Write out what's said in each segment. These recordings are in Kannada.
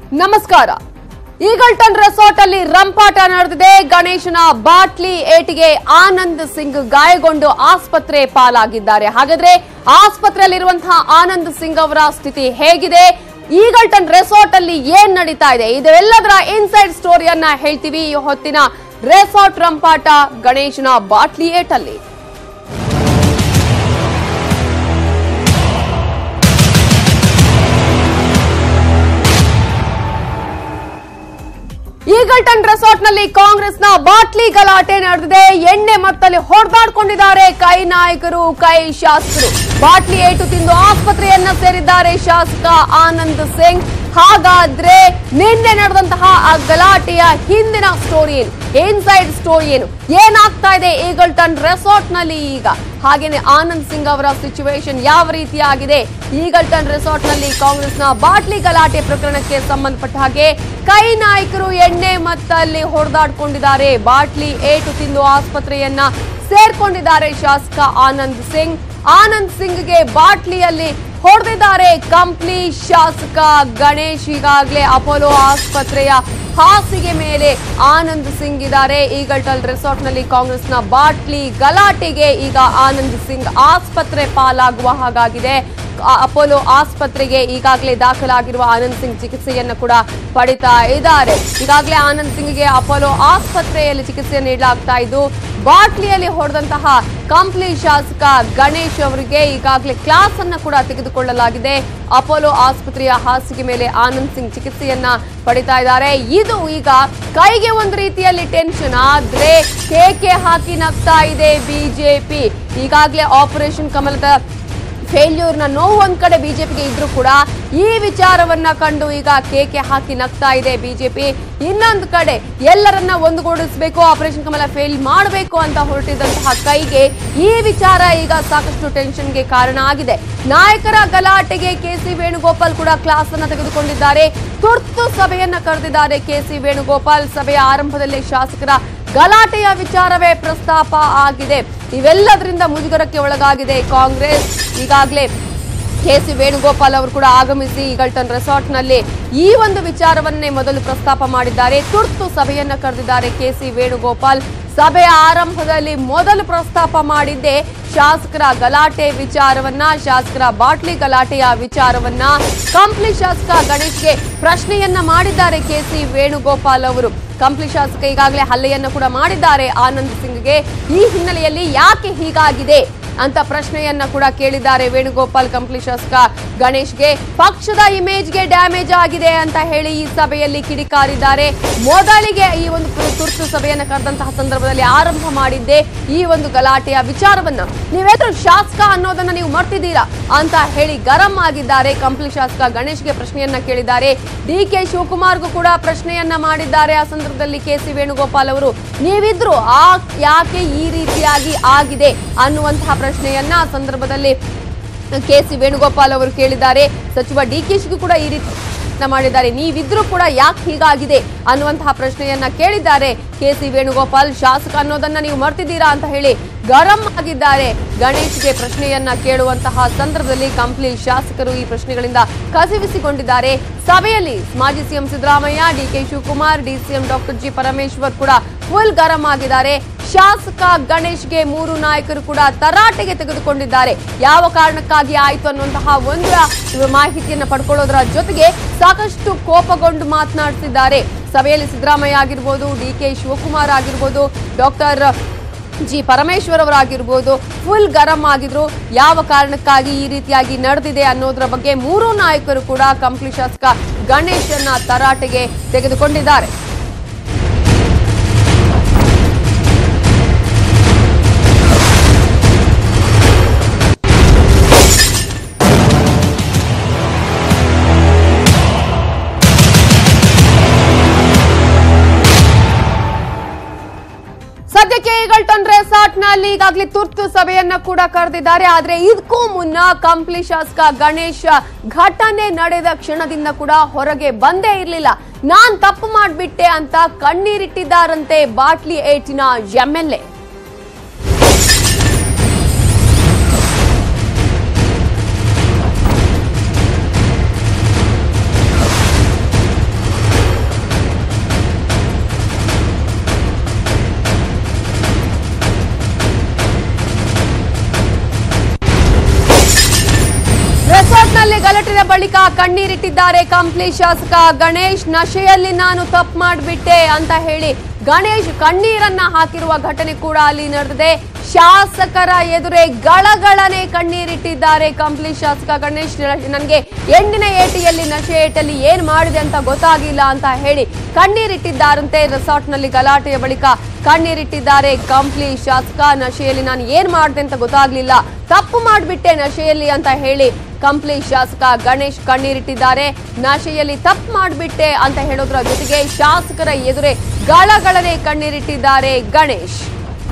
ನಮಸ್ಕಾರ ಈಗಲ್ಟನ್ ರೆಸಾರ್ಟ್ ಅಲ್ಲಿ ರಂಪಾಟ ನಡೆದಿದೆ ಗಣೇಶನ ಬಾಟ್ಲಿ ಏಟಿಗೆ ಆನಂದ್ ಸಿಂಗ್ ಗಾಯಗೊಂಡು ಆಸ್ಪತ್ರೆ ಪಾಲಾಗಿದ್ದಾರೆ ಹಾಗಾದ್ರೆ ಆಸ್ಪತ್ರೆಯಲ್ಲಿರುವಂತಹ ಆನಂದ್ ಸಿಂಗ್ ಅವರ ಸ್ಥಿತಿ ಹೇಗಿದೆ ಈಗಲ್ಟನ್ ರೆಸಾರ್ಟ್ ಅಲ್ಲಿ ಏನ್ ನಡೀತಾ ಇದೆ ಇದೆಲ್ಲದರ ಇನ್ಸೈಡ್ ಸ್ಟೋರಿಯನ್ನ ಹೇಳ್ತೀವಿ ಈ ಹೊತ್ತಿನ ರೆಸಾರ್ಟ್ ರಂಪಾಟ ಗಣೇಶನ ಬಾಟ್ಲಿ ಏಟಲ್ಲಿ ಈಗಲ್ಟನ್ ರೆಸಾರ್ಟ್ ನಲ್ಲಿ ಕಾಂಗ್ರೆಸ್ನ ಬಾಟ್ಲಿ ಗಲಾಟೆ ನಡೆದಿದೆ ಎಣ್ಣೆ ಮತ್ತಲ್ಲಿ ಹೊಡೆದಾಡ್ಕೊಂಡಿದ್ದಾರೆ ಕೈ ನಾಯಕರು ಕೈ ಶಾಸಕರು ಬಾಟ್ಲಿ ಏಟು ತಿಂದು ಆಸ್ಪತ್ರೆಯನ್ನ ಸೇರಿದ್ದಾರೆ ಶಾಸಕ ಆನಂದ್ ಸಿಂಗ್ ಹಾಗಾದ್ರೆ ನಿನ್ನೆ ನಡೆದಂತಹ ಆ ಗಲಾಟೆಯ ಹಿಂದಿನ ಸ್ಟೋರಿ ಏನು ಇನ್ಸೈಡ್ ಸ್ಟೋರಿ ಏನು ಏನಾಗ್ತಾ ಇದೆ ಈಗಲ್ಟನ್ ರೆಸಾರ್ಟ್ ನಲ್ಲಿ ಈಗ ಹಾಗೇನೆ ಆನಂದ್ ಸಿಂಗ್ ಅವರ ಸಿಚುವೇಶನ್ ಯಾವ ರೀತಿಯಾಗಿದೆ ಈಗಲ್ಟನ್ ರೆಸಾರ್ಟ್ ನಲ್ಲಿ ಕಾಂಗ್ರೆಸ್ನ ಬಾಟ್ಲಿ ಗಲಾಟೆ ಪ್ರಕರಣಕ್ಕೆ ಸಂಬಂಧಪಟ್ಟ ಹಾಗೆ ಕೈ ನಾಯಕರು ಎಣ್ಣೆ ಮತ್ತಲ್ಲಿ ಹೊಡೆದಾಡ್ಕೊಂಡಿದ್ದಾರೆ ಬಾಟ್ಲಿ ಏಟು ತಿಂದು ಆಸ್ಪತ್ರೆಯನ್ನ ಸೇರ್ಕೊಂಡಿದ್ದಾರೆ ಶಾಸಕ ಆನಂದ್ ಸಿಂಗ್ ಆನಂದ್ ಸಿಂಗ್ಗೆ ಬಾಟ್ಲಿಯಲ್ಲಿ ಹೊಡೆದಿದ್ದಾರೆ ಕಂಪ್ಲಿ ಶಾಸಕ ಗಣೇಶ್ ಈಗಾಗಲೇ ಅಪೋಲೋ ಆಸ್ಪತ್ರೆಯ ಹಾಸಿಗೆ ಮೇಲೆ ಆನಂದ್ ಸಿಂಗ್ ಇದ್ದಾರೆ ಈಗಲ್ಟಲ್ ರೆಸಾರ್ಟ್ ನಲ್ಲಿ ಕಾಂಗ್ರೆಸ್ನ ಬಾಟ್ಲಿ ಗಲಾಟೆಗೆ ಈಗ ಆನಂದ್ ಸಿಂಗ್ ಆಸ್ಪತ್ರೆ ಪಾಲಾಗುವ ಹಾಗಾಗಿದೆ ಆ- ಅಪೋಲೋ ಆಸ್ಪತ್ರೆಗೆ ಈಗಾಗಲೇ ದಾಖಲಾಗಿರುವ ಆನಂದ್ ಸಿಂಗ್ ಚಿಕಿತ್ಸೆಯನ್ನು ಕೂಡ ಪಡಿತಾ ಇದ್ದಾರೆ ಈಗಾಗಲೇ ಆನಂದ್ ಸಿಂಗ್ಗೆ ಅಪೋಲೋ ಆಸ್ಪತ್ರೆಯಲ್ಲಿ ಚಿಕಿತ್ಸೆ ನೀಡಲಾಗ್ತಾ ಇದ್ದು ಬಾಟ್ಲಿಯಲ್ಲಿ ಹೊಡೆದಂತಹ ಕಂಪ್ಲಿ ಶಾಸಕ ಗಣೇಶ್ ಅವರಿಗೆ ಈಗಾಗಲೇ ಕ್ಲಾಸ್ ಅನ್ನ ಕೂಡ ತೆಗೆದುಕೊಳ್ಳಲಾಗಿದೆ ಅಪೋಲೋ ಆಸ್ಪತ್ರೆಯ ಹಾಸಿಗೆ ಮೇಲೆ ಆನಂದ್ ಸಿಂಗ್ ಚಿಕಿತ್ಸೆಯನ್ನ ಪಡಿತಾ ಇದ್ದಾರೆ ಇದು ಈಗ ಕೈಗೆ ಒಂದು ರೀತಿಯಲ್ಲಿ ಟೆನ್ಷನ್ ಆದ್ರೆ ಕೇಕೆ ಹಾಕಿ ನಗ್ತಾ ಇದೆ ಬಿಜೆಪಿ ಈಗಾಗಲೇ ಆಪರೇಷನ್ ಕಮಲದ ಫೇಲ್ಯೂರ್ನ ನೋವು ಒಂದ್ ಕಡೆ ಬಿಜೆಪಿಗೆ ಇದ್ರೂ ಕೂಡ ಈ ವಿಚಾರವನ್ನ ಕಂಡು ಈಗ ಕೇಕೆ ಹಾಕಿ ನಗ್ತಾ ಇದೆ ಬಿಜೆಪಿ ಇನ್ನೊಂದು ಕಡೆ ಎಲ್ಲರನ್ನ ಒಂದುಗೂಡಿಸಬೇಕು ಆಪರೇಷನ್ ಕಮಲ ಫೇಲ್ ಮಾಡಬೇಕು ಅಂತ ಹೊರಟಿದಂತಹ ಕೈಗೆ ಈ ವಿಚಾರ ಈಗ ಸಾಕಷ್ಟು ಟೆನ್ಷನ್ಗೆ ಕಾರಣ ಆಗಿದೆ ನಾಯಕರ ಗಲಾಟೆಗೆ ಕೆಸಿ ವೇಣುಗೋಪಾಲ್ ಕೂಡ ಕ್ಲಾಸ್ ಅನ್ನ ತೆಗೆದುಕೊಂಡಿದ್ದಾರೆ ತುರ್ತು ಸಭೆಯನ್ನ ಕರೆದಿದ್ದಾರೆ ಕೆಸಿ ವೇಣುಗೋಪಾಲ್ ಸಭೆಯ ಆರಂಭದಲ್ಲಿ ಶಾಸಕರ ಗಲಾಟೆಯ ವಿಚಾರವೇ ಪ್ರಸ್ತಾಪ ಆಗಿದೆ ಇವೆಲ್ಲದರಿಂದ ಮುಜುಗರಕ್ಕೆ ಒಳಗಾಗಿದೆ ಕಾಂಗ್ರೆಸ್ ಈಗಾಗಲೇ ಕೆಸಿ ವೇಣುಗೋಪಾಲ್ ಅವರು ಕೂಡ ಆಗಮಿಸಿ ಈಗಲ್ಟನ್ ರೆಸಾರ್ಟ್ ನಲ್ಲಿ ಈ ಒಂದು ವಿಚಾರವನ್ನೇ ಮೊದಲು ಪ್ರಸ್ತಾಪ ಮಾಡಿದ್ದಾರೆ ತುರ್ತು ಸಭೆಯನ್ನ ಕರೆದಿದ್ದಾರೆ ಕೆಸಿ ವೇಣುಗೋಪಾಲ್ ಸಭೆಯ ಆರಂಭದಲ್ಲಿ ಮೊದಲು ಪ್ರಸ್ತಾಪ ಮಾಡಿದ್ದೆ ಶಾಸಕರ ಗಲಾಟೆ ವಿಚಾರವನ್ನ ಶಾಸಕರ ಬಾಟ್ಲಿ ಗಲಾಟೆಯ ವಿಚಾರವನ್ನ ಕಂಪ್ಲಿ ಶಾಸಕ ಗಣೇಶ್ಗೆ ಪ್ರಶ್ನೆಯನ್ನ ಮಾಡಿದ್ದಾರೆ ಕೆಸಿ ವೇಣುಗೋಪಾಲ್ ಅವರು ಕಂಪ್ಲಿ ಶಾಸಕ ಈಗಾಗಲೇ ಹಲ್ಲೆಯನ್ನ ಕೂಡ ಮಾಡಿದ್ದಾರೆ ಆನಂದ್ ಸಿಂಗ್ಗೆ ಈ ಹಿನ್ನೆಲೆಯಲ್ಲಿ ಯಾಕೆ ಹೀಗಾಗಿದೆ ಅಂತ ಪ್ರಶ್ನೆಯನ್ನ ಕೂಡ ಕೇಳಿದ್ದಾರೆ ವೇಣುಗೋಪಾಲ್ ಕಂಪ್ಲಿ ಶಾಸಕ ಗಣೇಶ್ಗೆ ಪಕ್ಷದ ಇಮೇಜ್ಗೆ ಡ್ಯಾಮೇಜ್ ಆಗಿದೆ ಅಂತ ಹೇಳಿ ಈ ಸಭೆಯಲ್ಲಿ ಕಿಡಿಕಾರಿದ್ದಾರೆ ಮೊದಲಿಗೆ ಈ ಒಂದು ತು- ತುರ್ತು ಸಭೆಯನ್ನ ಕರೆದಂತಹ ಸಂದರ್ಭದಲ್ಲಿ ಆರಂಭ ಮಾಡಿದ್ದೆ ಈ ಒಂದು ಗಲಾಟೆಯ ವಿಚಾರವನ್ನ ನೀವೇದ್ರು ಶಾಸಕ ಅನ್ನೋದನ್ನ ನೀವು ಮರ್ತಿದ್ದೀರಾ ಅಂತ ಹೇಳಿ ಗರಂ ಆಗಿದ್ದಾರೆ ಕಂಪ್ಲಿ ಶಾಸಕ ಗಣೇಶ್ಗೆ ಪ್ರಶ್ನೆಯನ್ನ ಕೇಳಿದ್ದಾರೆ ಡಿ ಕೆ ಶಿವಕುಮಾರ್ಗೂ ಕೂಡ ಪ್ರಶ್ನೆಯನ್ನ ಮಾಡಿದ್ದಾರೆ ಆ ಸಂದರ್ಭದಲ್ಲಿ ಕೆ ಸಿ ವೇಣುಗೋಪಾಲ್ ಅವರು ನೀವಿದ್ರು ಆ ಯಾಕೆ ಈ ರೀತಿಯಾಗಿ ಆಗಿದೆ ಅನ್ನುವಂತಹ ಪ್ರಶ್ನೆಯನ್ನ ಆ ಸಂದರ್ಭದಲ್ಲಿ ಕೆ ಸಿ ವೇಣುಗೋಪಾಲ್ ಅವರು ಕೇಳಿದ್ದಾರೆ ಸಚಿವ ಡಿ ಕೆ ಶಿಗೂ ಕೂಡ ಈ ರೀತಿ ಪ್ರಶ್ನೆ ಮಾಡಿದ್ದಾರೆ ನೀವಿದ್ರೂ ಕೂಡ ಯಾಕೆ ಹೀಗಾಗಿದೆ ಅನ್ನುವಂತಹ ಪ್ರಶ್ನೆಯನ್ನ ಕೇಳಿದ್ದಾರೆ ಕೆ ಸಿ ವೇಣುಗೋಪಾಲ್ ಶಾಸಕ ಅನ್ನೋದನ್ನ ನೀವು ಮರ್ತಿದ್ದೀರಾ ಅಂತ ಹೇಳಿ ಗರಂ ಆಗಿದ್ದಾರೆ ಗಣೇಶ್ಗೆ ಪ್ರಶ್ನೆಯನ್ನ ಕೇಳುವಂತಹ ಸಂದರ್ಭದಲ್ಲಿ ಕಂಪ್ಲಿ ಶಾಸಕರು ಈ ಪ್ರಶ್ನೆಗಳಿಂದ ಕಸಿವಿಸಿಕೊಂಡಿದ್ದಾರೆ ಸಭೆಯಲ್ಲಿ ಮಾಜಿ CM Siddaramaiah DK Shivakumar DCM doctor G Parameshwar ಕೂಡ ಫುಲ್ ಗರಂ ಆಗಿದ್ದಾರೆ ಶಾಸಕ ಗಣೇಶ್ಗೆ ಮೂರು ನಾಯಕರು ಕೂಡ ತರಾಟೆಗೆ ತೆಗೆದುಕೊಂಡಿದ್ದಾರೆ ಯಾವ ಕಾರಣಕ್ಕಾಗಿ ಆಯ್ತು ಅನ್ನುವಂತಹ ಒಂದು ಮಾಹಿತಿಯನ್ನ ಪಡ್ಕೊಳ್ಳೋದರ ಜೊತೆಗೆ ಸಾಕಷ್ಟು ಕೋಪಗೊಂಡು ಮಾತನಾಡ್ತಿದ್ದಾರೆ ಸಭೆಯಲ್ಲಿ ಸಿದ್ದರಾಮಯ್ಯ ಆಗಿರ್ಬೋದು ಡಿ ಕೆ ಶಿವಕುಮಾರ್ ಆಗಿರ್ಬೋದು ಡಾಕ್ಟರ್ ಜಿ ಪರಮೇಶ್ವರ್ ಅವರಾಗಿರ್ಬೋದು ಫುಲ್ ಗರಂ ಆಗಿದ್ರು ಯಾವ ಕಾರಣಕ್ಕಾಗಿ ಈ ರೀತಿಯಾಗಿ ನಡೆದಿದೆ ಅನ್ನೋದರ ಬಗ್ಗೆ ಮೂರೂ ನಾಯಕರು ಕೂಡ ಕಂಪ್ಲಿ ಶಾಸಕ ಗಣೇಶನ್ನ ತರಾಟೆಗೆ ತೆಗೆದುಕೊಂಡಿದ್ದಾರೆ ಸದ್ಯಕ್ಕೆ ಈಗಲ್ಟನ್ ರೆಸಾರ್ಟ್ ನಲ್ಲಿ ಈಗಾಗಲೇ ತುರ್ತು ಸಭೆಯನ್ನ ಕೂಡ ಕರೆದಿದ್ದಾರೆ ಆದ್ರೆ ಇದಕ್ಕೂ ಮುನ್ನ ಕಂಪ್ಲಿ ಶಾಸಕ ಗಣೇಶ್ ಘಟನೆ ನಡೆದ ಕ್ಷಣದಿಂದ ಕೂಡ ಹೊರಗೆ ಬಂದೇ ಇರಲಿಲ್ಲ ನಾನ್ ತಪ್ಪು ಮಾಡ್ಬಿಟ್ಟೆ ಅಂತ ಕಣ್ಣೀರಿಟ್ಟಿದ್ದಾರಂತೆ ಬಾಟ್ಲಿ ಏಟಿನ ಎಂಎಲ್ಎ ಗಲಾಟೆಯ ಬಳಿಕ ಕಣ್ಣೀರಿಟ್ಟಿದ್ದಾರೆ ಕಂಪ್ಲಿ ಶಾಸಕ ಗಣೇಶ್ ನಶೆಯಲ್ಲಿ ನಾನು ತಪ್ಪು ಮಾಡಿಬಿಟ್ಟೆ ಅಂತ ಹೇಳಿ ಗಣೇಶ್ ಕಣ್ಣೀರನ್ನ ಹಾಕಿರುವ ಘಟನೆ ಕೂಡ ಅಲ್ಲಿ ನಡೆದಿದೆ ಶಾಸಕರ ಎದುರೇ ಗಳಗಳನೆ ಕಣ್ಣೀರಿಟ್ಟಿದ್ದಾರೆ ಕಂಪ್ಲಿ ಶಾಸಕ ಗಣೇಶ್ ನನಗೆ ಎಂಡಿನ ಏಟಿಯಲ್ಲಿ ನಶೆ ಏಟಲ್ಲಿ ಏನ್ ಮಾಡಿದೆ ಅಂತ ಗೊತ್ತಾಗಿಲ್ಲ ಅಂತ ಹೇಳಿ ಕಣ್ಣೀರಿಟ್ಟಿದ್ದಾರಂತೆ ರೆಸಾರ್ಟ್ನಲ್ಲಿ ಗಲಾಟೆಯ ಬಳಿಕ ಕಣ್ಣೀರಿಟ್ಟಿದ್ದಾರೆ ಕಂಪ್ಲಿ ಶಾಸಕ ನಶೆಯಲ್ಲಿ ನಾನು ಏನ್ ಮಾಡಿದೆ ಅಂತ ಗೊತ್ತಾಗ್ಲಿಲ್ಲ ತಪ್ಪು ಮಾಡಿಬಿಟ್ಟೆ ನಶೆಯಲ್ಲಿ ಅಂತ ಹೇಳಿ ಕಂಪ್ಲಿ ಶಾಸಕ ಗಣೇಶ್ ಕಣ್ಣೀರಿಟ್ಟಿದ್ದಾರೆ ನಶೆಯಲ್ಲಿ ತಪ್ಪು ಮಾಡಿಬಿಟ್ಟೆ ಅಂತ ಹೇಳೋದ್ರ ಜೊತೆಗೆ ಶಾಸಕರ ಎದುರೇ ಗಳಗಳನೆ ಕಣ್ಣೀರಿಟ್ಟಿದ್ದಾರೆ ಗಣೇಶ್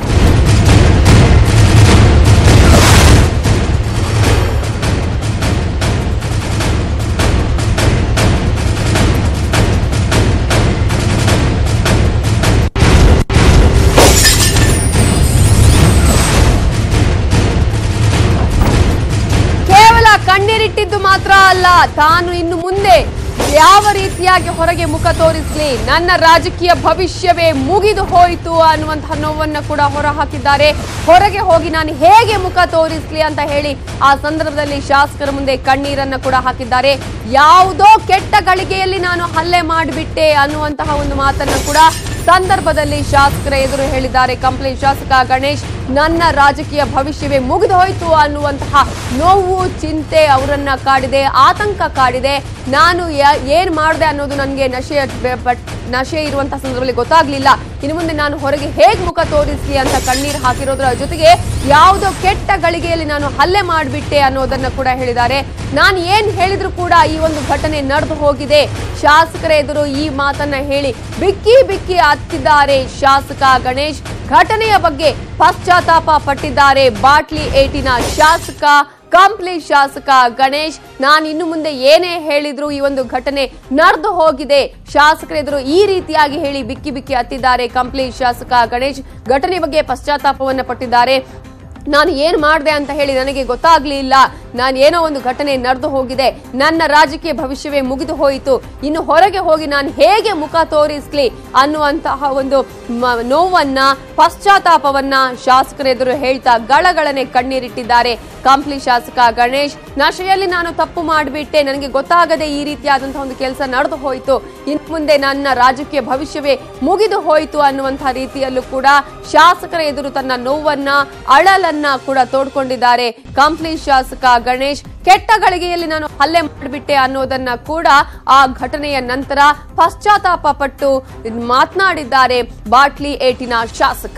ಕೇವಲ ಕಣ್ಣೀರಿಟ್ಟಿದ್ದು ಮಾತ್ರ ಅಲ್ಲ ತಾನು ಇನ್ನು ಮುಂದೆ ಯಾವ ರೀತಿಯಾಗಿ ಹೊರಗೆ ಮುಖ ತೋರಿಸಲಿ ನನ್ನ ರಾಜಕೀಯ ಭವಿಷ್ಯವೇ ಮುಗಿದು ಹೋಯಿತು ಅನ್ನುವಂತಹ ನೋವನ್ನ ಕೂಡ ಹೊರ ಹಾಕಿದ್ದಾರೆ ಹೊರಗೆ ಹೋಗಿ ನಾನು ಹೇಗೆ ಮುಖ ತೋರಿಸಲಿ ಅಂತ ಹೇಳಿ ಆ ಸಂದರ್ಭದಲ್ಲಿ ಶಾಸಕರ ಮುಂದೆ ಕಣ್ಣೀರನ್ನ ಕೂಡ ಹಾಕಿದ್ದಾರೆ ಯಾವುದೋ ಕೆಟ್ಟ ಗಳಿಗೆಯಲ್ಲಿ ನಾನು ಹಲ್ಲೆ ಮಾಡಿಬಿಟ್ಟೆ ಅನ್ನುವಂತಹ ಒಂದು ಮಾತನ್ನ ಕೂಡ ಸಂದರ್ಭದಲ್ಲಿ ಶಾಸಕರ ಎದುರು ಹೇಳಿದ್ದಾರೆ ಕಂಪ್ಲಿ ಶಾಸಕ ಗಣೇಶ್ ನನ್ನ ರಾಜಕೀಯ ಭವಿಷ್ಯವೇ ಮುಗಿದು ಹೋಯಿತು ಅನ್ನುವಂತಹ ನೋವು ಚಿಂತೆ ಅವರನ್ನ ಕಾಡಿದೆ ಆತಂಕ ಕಾಡಿದೆ ನಾನು ಯ- ಏನ್ ಮಾಡಿದೆ ಅನ್ನೋದು ನನಗೆ ನಶೆ ಬೆ- ಬಟ್ ನಶೆ ಇರುವಂತಹ ಸಂದರ್ಭದಲ್ಲಿ ಗೊತ್ತಾಗ್ಲಿಲ್ಲ ಇನ್ನು ಮುಂದೆ ನಾನು ಹೊರಗೆ ಹೇಗ್ ಮುಖ ತೋರಿಸ್ಲಿ ಅಂತ ಕಣ್ಣೀರು ಹಾಕಿರೋದ್ರ ಜೊತೆಗೆ ಯಾವುದೋ ಕೆಟ್ಟ ಗಳಿಗೆಯಲ್ಲಿ ನಾನು ಹಲ್ಲೆ ಮಾಡಿಬಿಟ್ಟೆ ಅನ್ನೋದನ್ನ ಕೂಡ ಹೇಳಿದ್ದಾರೆ ನಾನು ಏನ್ ಹೇಳಿದ್ರು ಕೂಡ ಈ ಒಂದು ಘಟನೆ ನಡೆದು ಹೋಗಿದೆ ಶಾಸಕರ ಎದುರು ಈ ಮಾತನ್ನ ಹೇಳಿ ಬಿಕ್ಕಿ ಬಿಕ್ಕಿ ಹತ್ತಿದ್ದಾರೆ ಶಾಸಕ ಗಣೇಶ್ ಘಟನೆಯ ಬಗ್ಗೆ ಪಶ್ಚಾತ್ತಾಪ ಪಟ್ಟಿದ್ದಾರೆ ಬಾಟ್ಲಿ ಏಟಿನ ಶಾಸಕ ಕಂಪ್ಲಿ ಶಾಸಕ ಗಣೇಶ್ ನಾನು ಇನ್ನು ಮುಂದೆ ಏನೇ ಹೇಳಿದ್ರು ಈ ಒಂದು ಘಟನೆ ನಡೆದು ಹೋಗಿದೆ ಶಾಸಕರ ಎದುರು ಈ ರೀತಿಯಾಗಿ ಹೇಳಿ ಬಿಕ್ಕಿ ಬಿಕ್ಕಿ ಹತ್ತಿದ್ದಾರೆ ಕಂಪ್ಲಿ ಶಾಸಕ ಗಣೇಶ್ ಘಟನೆ ಬಗ್ಗೆ ಪಶ್ಚಾತ್ತಾಪವನ್ನ ಪಟ್ಟಿದ್ದಾರೆ ನಾನು ಏನ್ ಮಾಡಿದೆ ಅಂತ ಹೇಳಿ ನನಗೆ ಗೊತ್ತಾಗ್ಲಿಲ್ಲ ನಾನು ಏನೋ ಒಂದು ಘಟನೆ ನಡೆದು ಹೋಗಿದೆ ನನ್ನ ರಾಜಕೀಯ ಭವಿಷ್ಯವೇ ಮುಗಿದು ಹೋಯಿತು ಇನ್ನು ಹೊರಗೆ ಹೋಗಿ ನಾನು ಹೇಗೆ ಮುಖ ತೋರಿಸ್ಲಿ ಅನ್ನುವಂತಹ ಒಂದು ಮ- ನೋವನ್ನ ಪಶ್ಚಾತ್ತಾಪವನ್ನ ಶಾಸಕರ ಎದುರು ಹೇಳ್ತಾ ಗಳಗಳನೆ ಕಣ್ಣೀರಿಟ್ಟಿದ್ದಾರೆ ಕಂಪ್ಲಿ ಶಾಸಕ ಗಣೇಶ್ ನಶೆಯಲ್ಲಿ ನಾನು ತಪ್ಪು ಮಾಡಿಬಿಟ್ಟೆ ನನಗೆ ಗೊತ್ತಾಗದೆ ಈ ರೀತಿಯಾದಂತಹ ಒಂದು ಕೆಲಸ ನಡೆದು ಹೋಯಿತು ಇನ್ನು ಮುಂದೆ ನನ್ನ ರಾಜಕೀಯ ಭವಿಷ್ಯವೇ ಮುಗಿದು ಹೋಯಿತು ಅನ್ನುವಂತಹ ರೀತಿಯಲ್ಲೂ ಕೂಡ ಶಾಸಕರ ಎದುರು ತನ್ನ ನೋವನ್ನ ಅಳಲನ್ನ ಕೂಡ ತೋಡ್ಕೊಂಡಿದ್ದಾರೆ ಕಂಪ್ಲಿ ಶಾಸಕ ಗಣೇಶ್ ಕೆಟ್ಟ ಗಳಿಗೆಯಲ್ಲಿ ನಾನು ಹಲ್ಲೆ ಮಾಡಿಬಿಟ್ಟೆ ಅನ್ನೋದನ್ನ ಕೂಡ ಆ ಘಟನೆಯ ನಂತರ ಪಶ್ಚಾತ್ತಾಪ ಪಟ್ಟು ಮಾತನಾಡಿದ್ದಾರೆ ಬಾಟ್ಲಿ ಏಟಿನ ಶಾಸಕ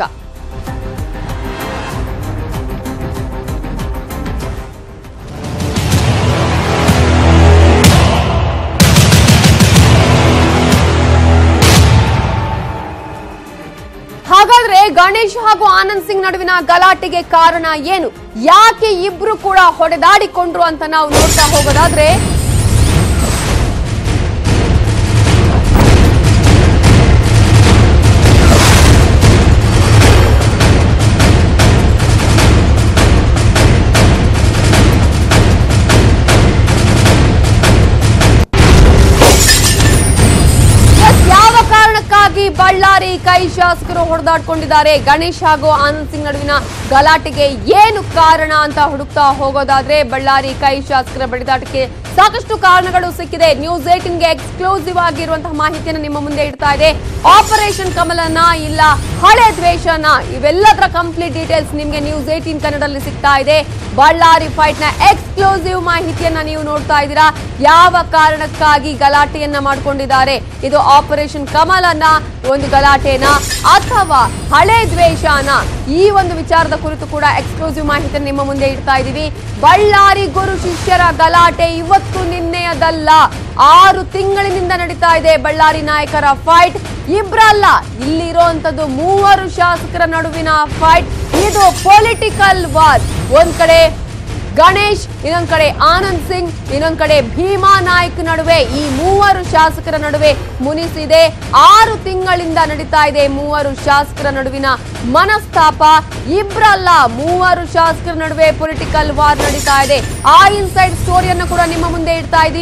ಹಾಗಾದ್ರೆ ಗಣೇಶ್ ಹಾಗೂ ಆನಂದ್ ಸಿಂಗ್ ನಡುವಿನ ಗಲಾಟೆಗೆ ಕಾರಣ ಏನು ಯಾಕೆ ಇಬ್ರು ಕೂಡ ಹೊಡೆದಾಡಿಕೊಂಡ್ರು ಅಂತ ನಾವು ನೋಡ್ತಾ ಹೋಗೋದಾದ್ರೆ ಎಸ್, ಯಾವ ಕಾರಣಕ್ಕಾಗಿ ಬಳ್ಳಾರಿ ಕೈ ಶಾಸಕರು ಹೊಡೆದಾಡ್ಕೊಂಡಿದ್ದಾರೆ ಗಣೇಶ್ ಹಾಗೂ ಆನಂದ್ ಸಿಂಗ್ ನಡುವಿನ ಗಲಾಟೆಗೆ ಏನು ಕಾರಣ ಅಂತ ಹುಡುಕ್ತಾ ಹೋಗೋದಾದ್ರೆ ಬಳ್ಳಾರಿ ಕೈ ಶಾಸಕರ ಬಡಿದಾಟಕ್ಕೆ ಸಾಕಷ್ಟು ಕಾರಣಗಳು ಸಿಕ್ಕಿದೆ ನ್ಯೂಸ್ ಏಟಿನ್ಗೆ ಎಕ್ಸ್ಕ್ಲೂಸಿವ್ ಆಗಿರುವಂತಹ ಮಾಹಿತಿಯನ್ನು ನಿಮ್ಮ ಮುಂದೆ ಇಡ್ತಾ ಇದೆ ಆಪರೇಷನ್ ಕಮಲನ ಇಲ್ಲ ಹಳೆ ದ್ವೇಷನ ಇವೆಲ್ಲದರ ಕಂಪ್ಲೀಟ್ ಡೀಟೇಲ್ಸ್ ನಿಮ್ಗೆ ನ್ಯೂಸ್ ಏಟೀನ್ ಕನ್ನಡದಲ್ಲಿ ಸಿಗ್ತಾ ಇದೆ ಬಳ್ಳಾರಿ ಫೈಟ್ ನ ಎಕ್ಸ್ಕ್ಲೂಸಿವ್ ಮಾಹಿತಿಯನ್ನ ನೀವು ನೋಡ್ತಾ ಇದ್ದೀರಾ ಯಾವ ಕಾರಣಕ್ಕಾಗಿ ಗಲಾಟೆಯನ್ನ ಮಾಡ್ಕೊಂಡಿದ್ದಾರೆ ಇದು ಆಪರೇಷನ್ ಕಮಲನ ಒಂದು ಗಲಾಟೆನ ಅಥವಾ ಹಳೆ ದ್ವೇಷನ ಈ ಒಂದು ವಿಚಾರದ ಕುರಿತು ಕೂಡ ಎಕ್ಸ್ಕ್ಲೂಸಿವ್ ಮಾಹಿತಿಯನ್ನು ನಿಮ್ಮ ಮುಂದೆ ಇಡ್ತಾ ಇದ್ದೀವಿ ಬಳ್ಳಾರಿ ಗುರು ಶಿಷ್ಯರ ಗಲಾಟೆ ಇವತ್ತು ನಿನ್ನೆಯದಲ್ಲ ಆರು ತಿಂಗಳಿನಿಂದ ನಡೀತಾ ಇದೆ ಬಳ್ಳಾರಿ ನಾಯಕರ ಫೈಟ್ ಇಬ್ರಲ್ಲ ಇಲ್ಲಿರುವಂತದ್ದು ಮೂವರು ಶಾಸಕರ ನಡುವಿನ ಫೈಟ್ ಇದು ಪೊಲಿಟಿಕಲ್ ವಾರ್ ಒಂದ್ ಕಡೆ ಗಣೇಶ್ ಇನ್ನೊಂದ್ ಕಡೆ ಆನಂದ್ ಸಿಂಗ್ ಇನ್ನೊಂದ್ ಕಡೆ ಭೀಮಾ ನಾಯ್ಕ್ ನಡುವೆ ಈ ಮೂವರು ಶಾಸಕರ ನಡುವೆ ಮುನಿಸಿದೆ ಆರು ತಿಂಗಳಿಂದ ನಡೀತಾ ಇದೆ ಮೂವರು ಶಾಸಕರ ನಡುವಿನ ಮನಸ್ತಾಪ ಇಬ್ರಲ್ಲ ಮೂವರು ಶಾಸಕರ ನಡುವೆ ಪೊಲಿಟಿಕಲ್ ವಾರ್ ನಡೀತಾ ಇದೆ ಆ ಇನ್ಸೈಡ್ ಸ್ಟೋರಿಯನ್ನು ಕೂಡ ನಿಮ್ಮ ಮುಂದೆ ಇಡ್ತಾ ಇದ್ದೀವಿ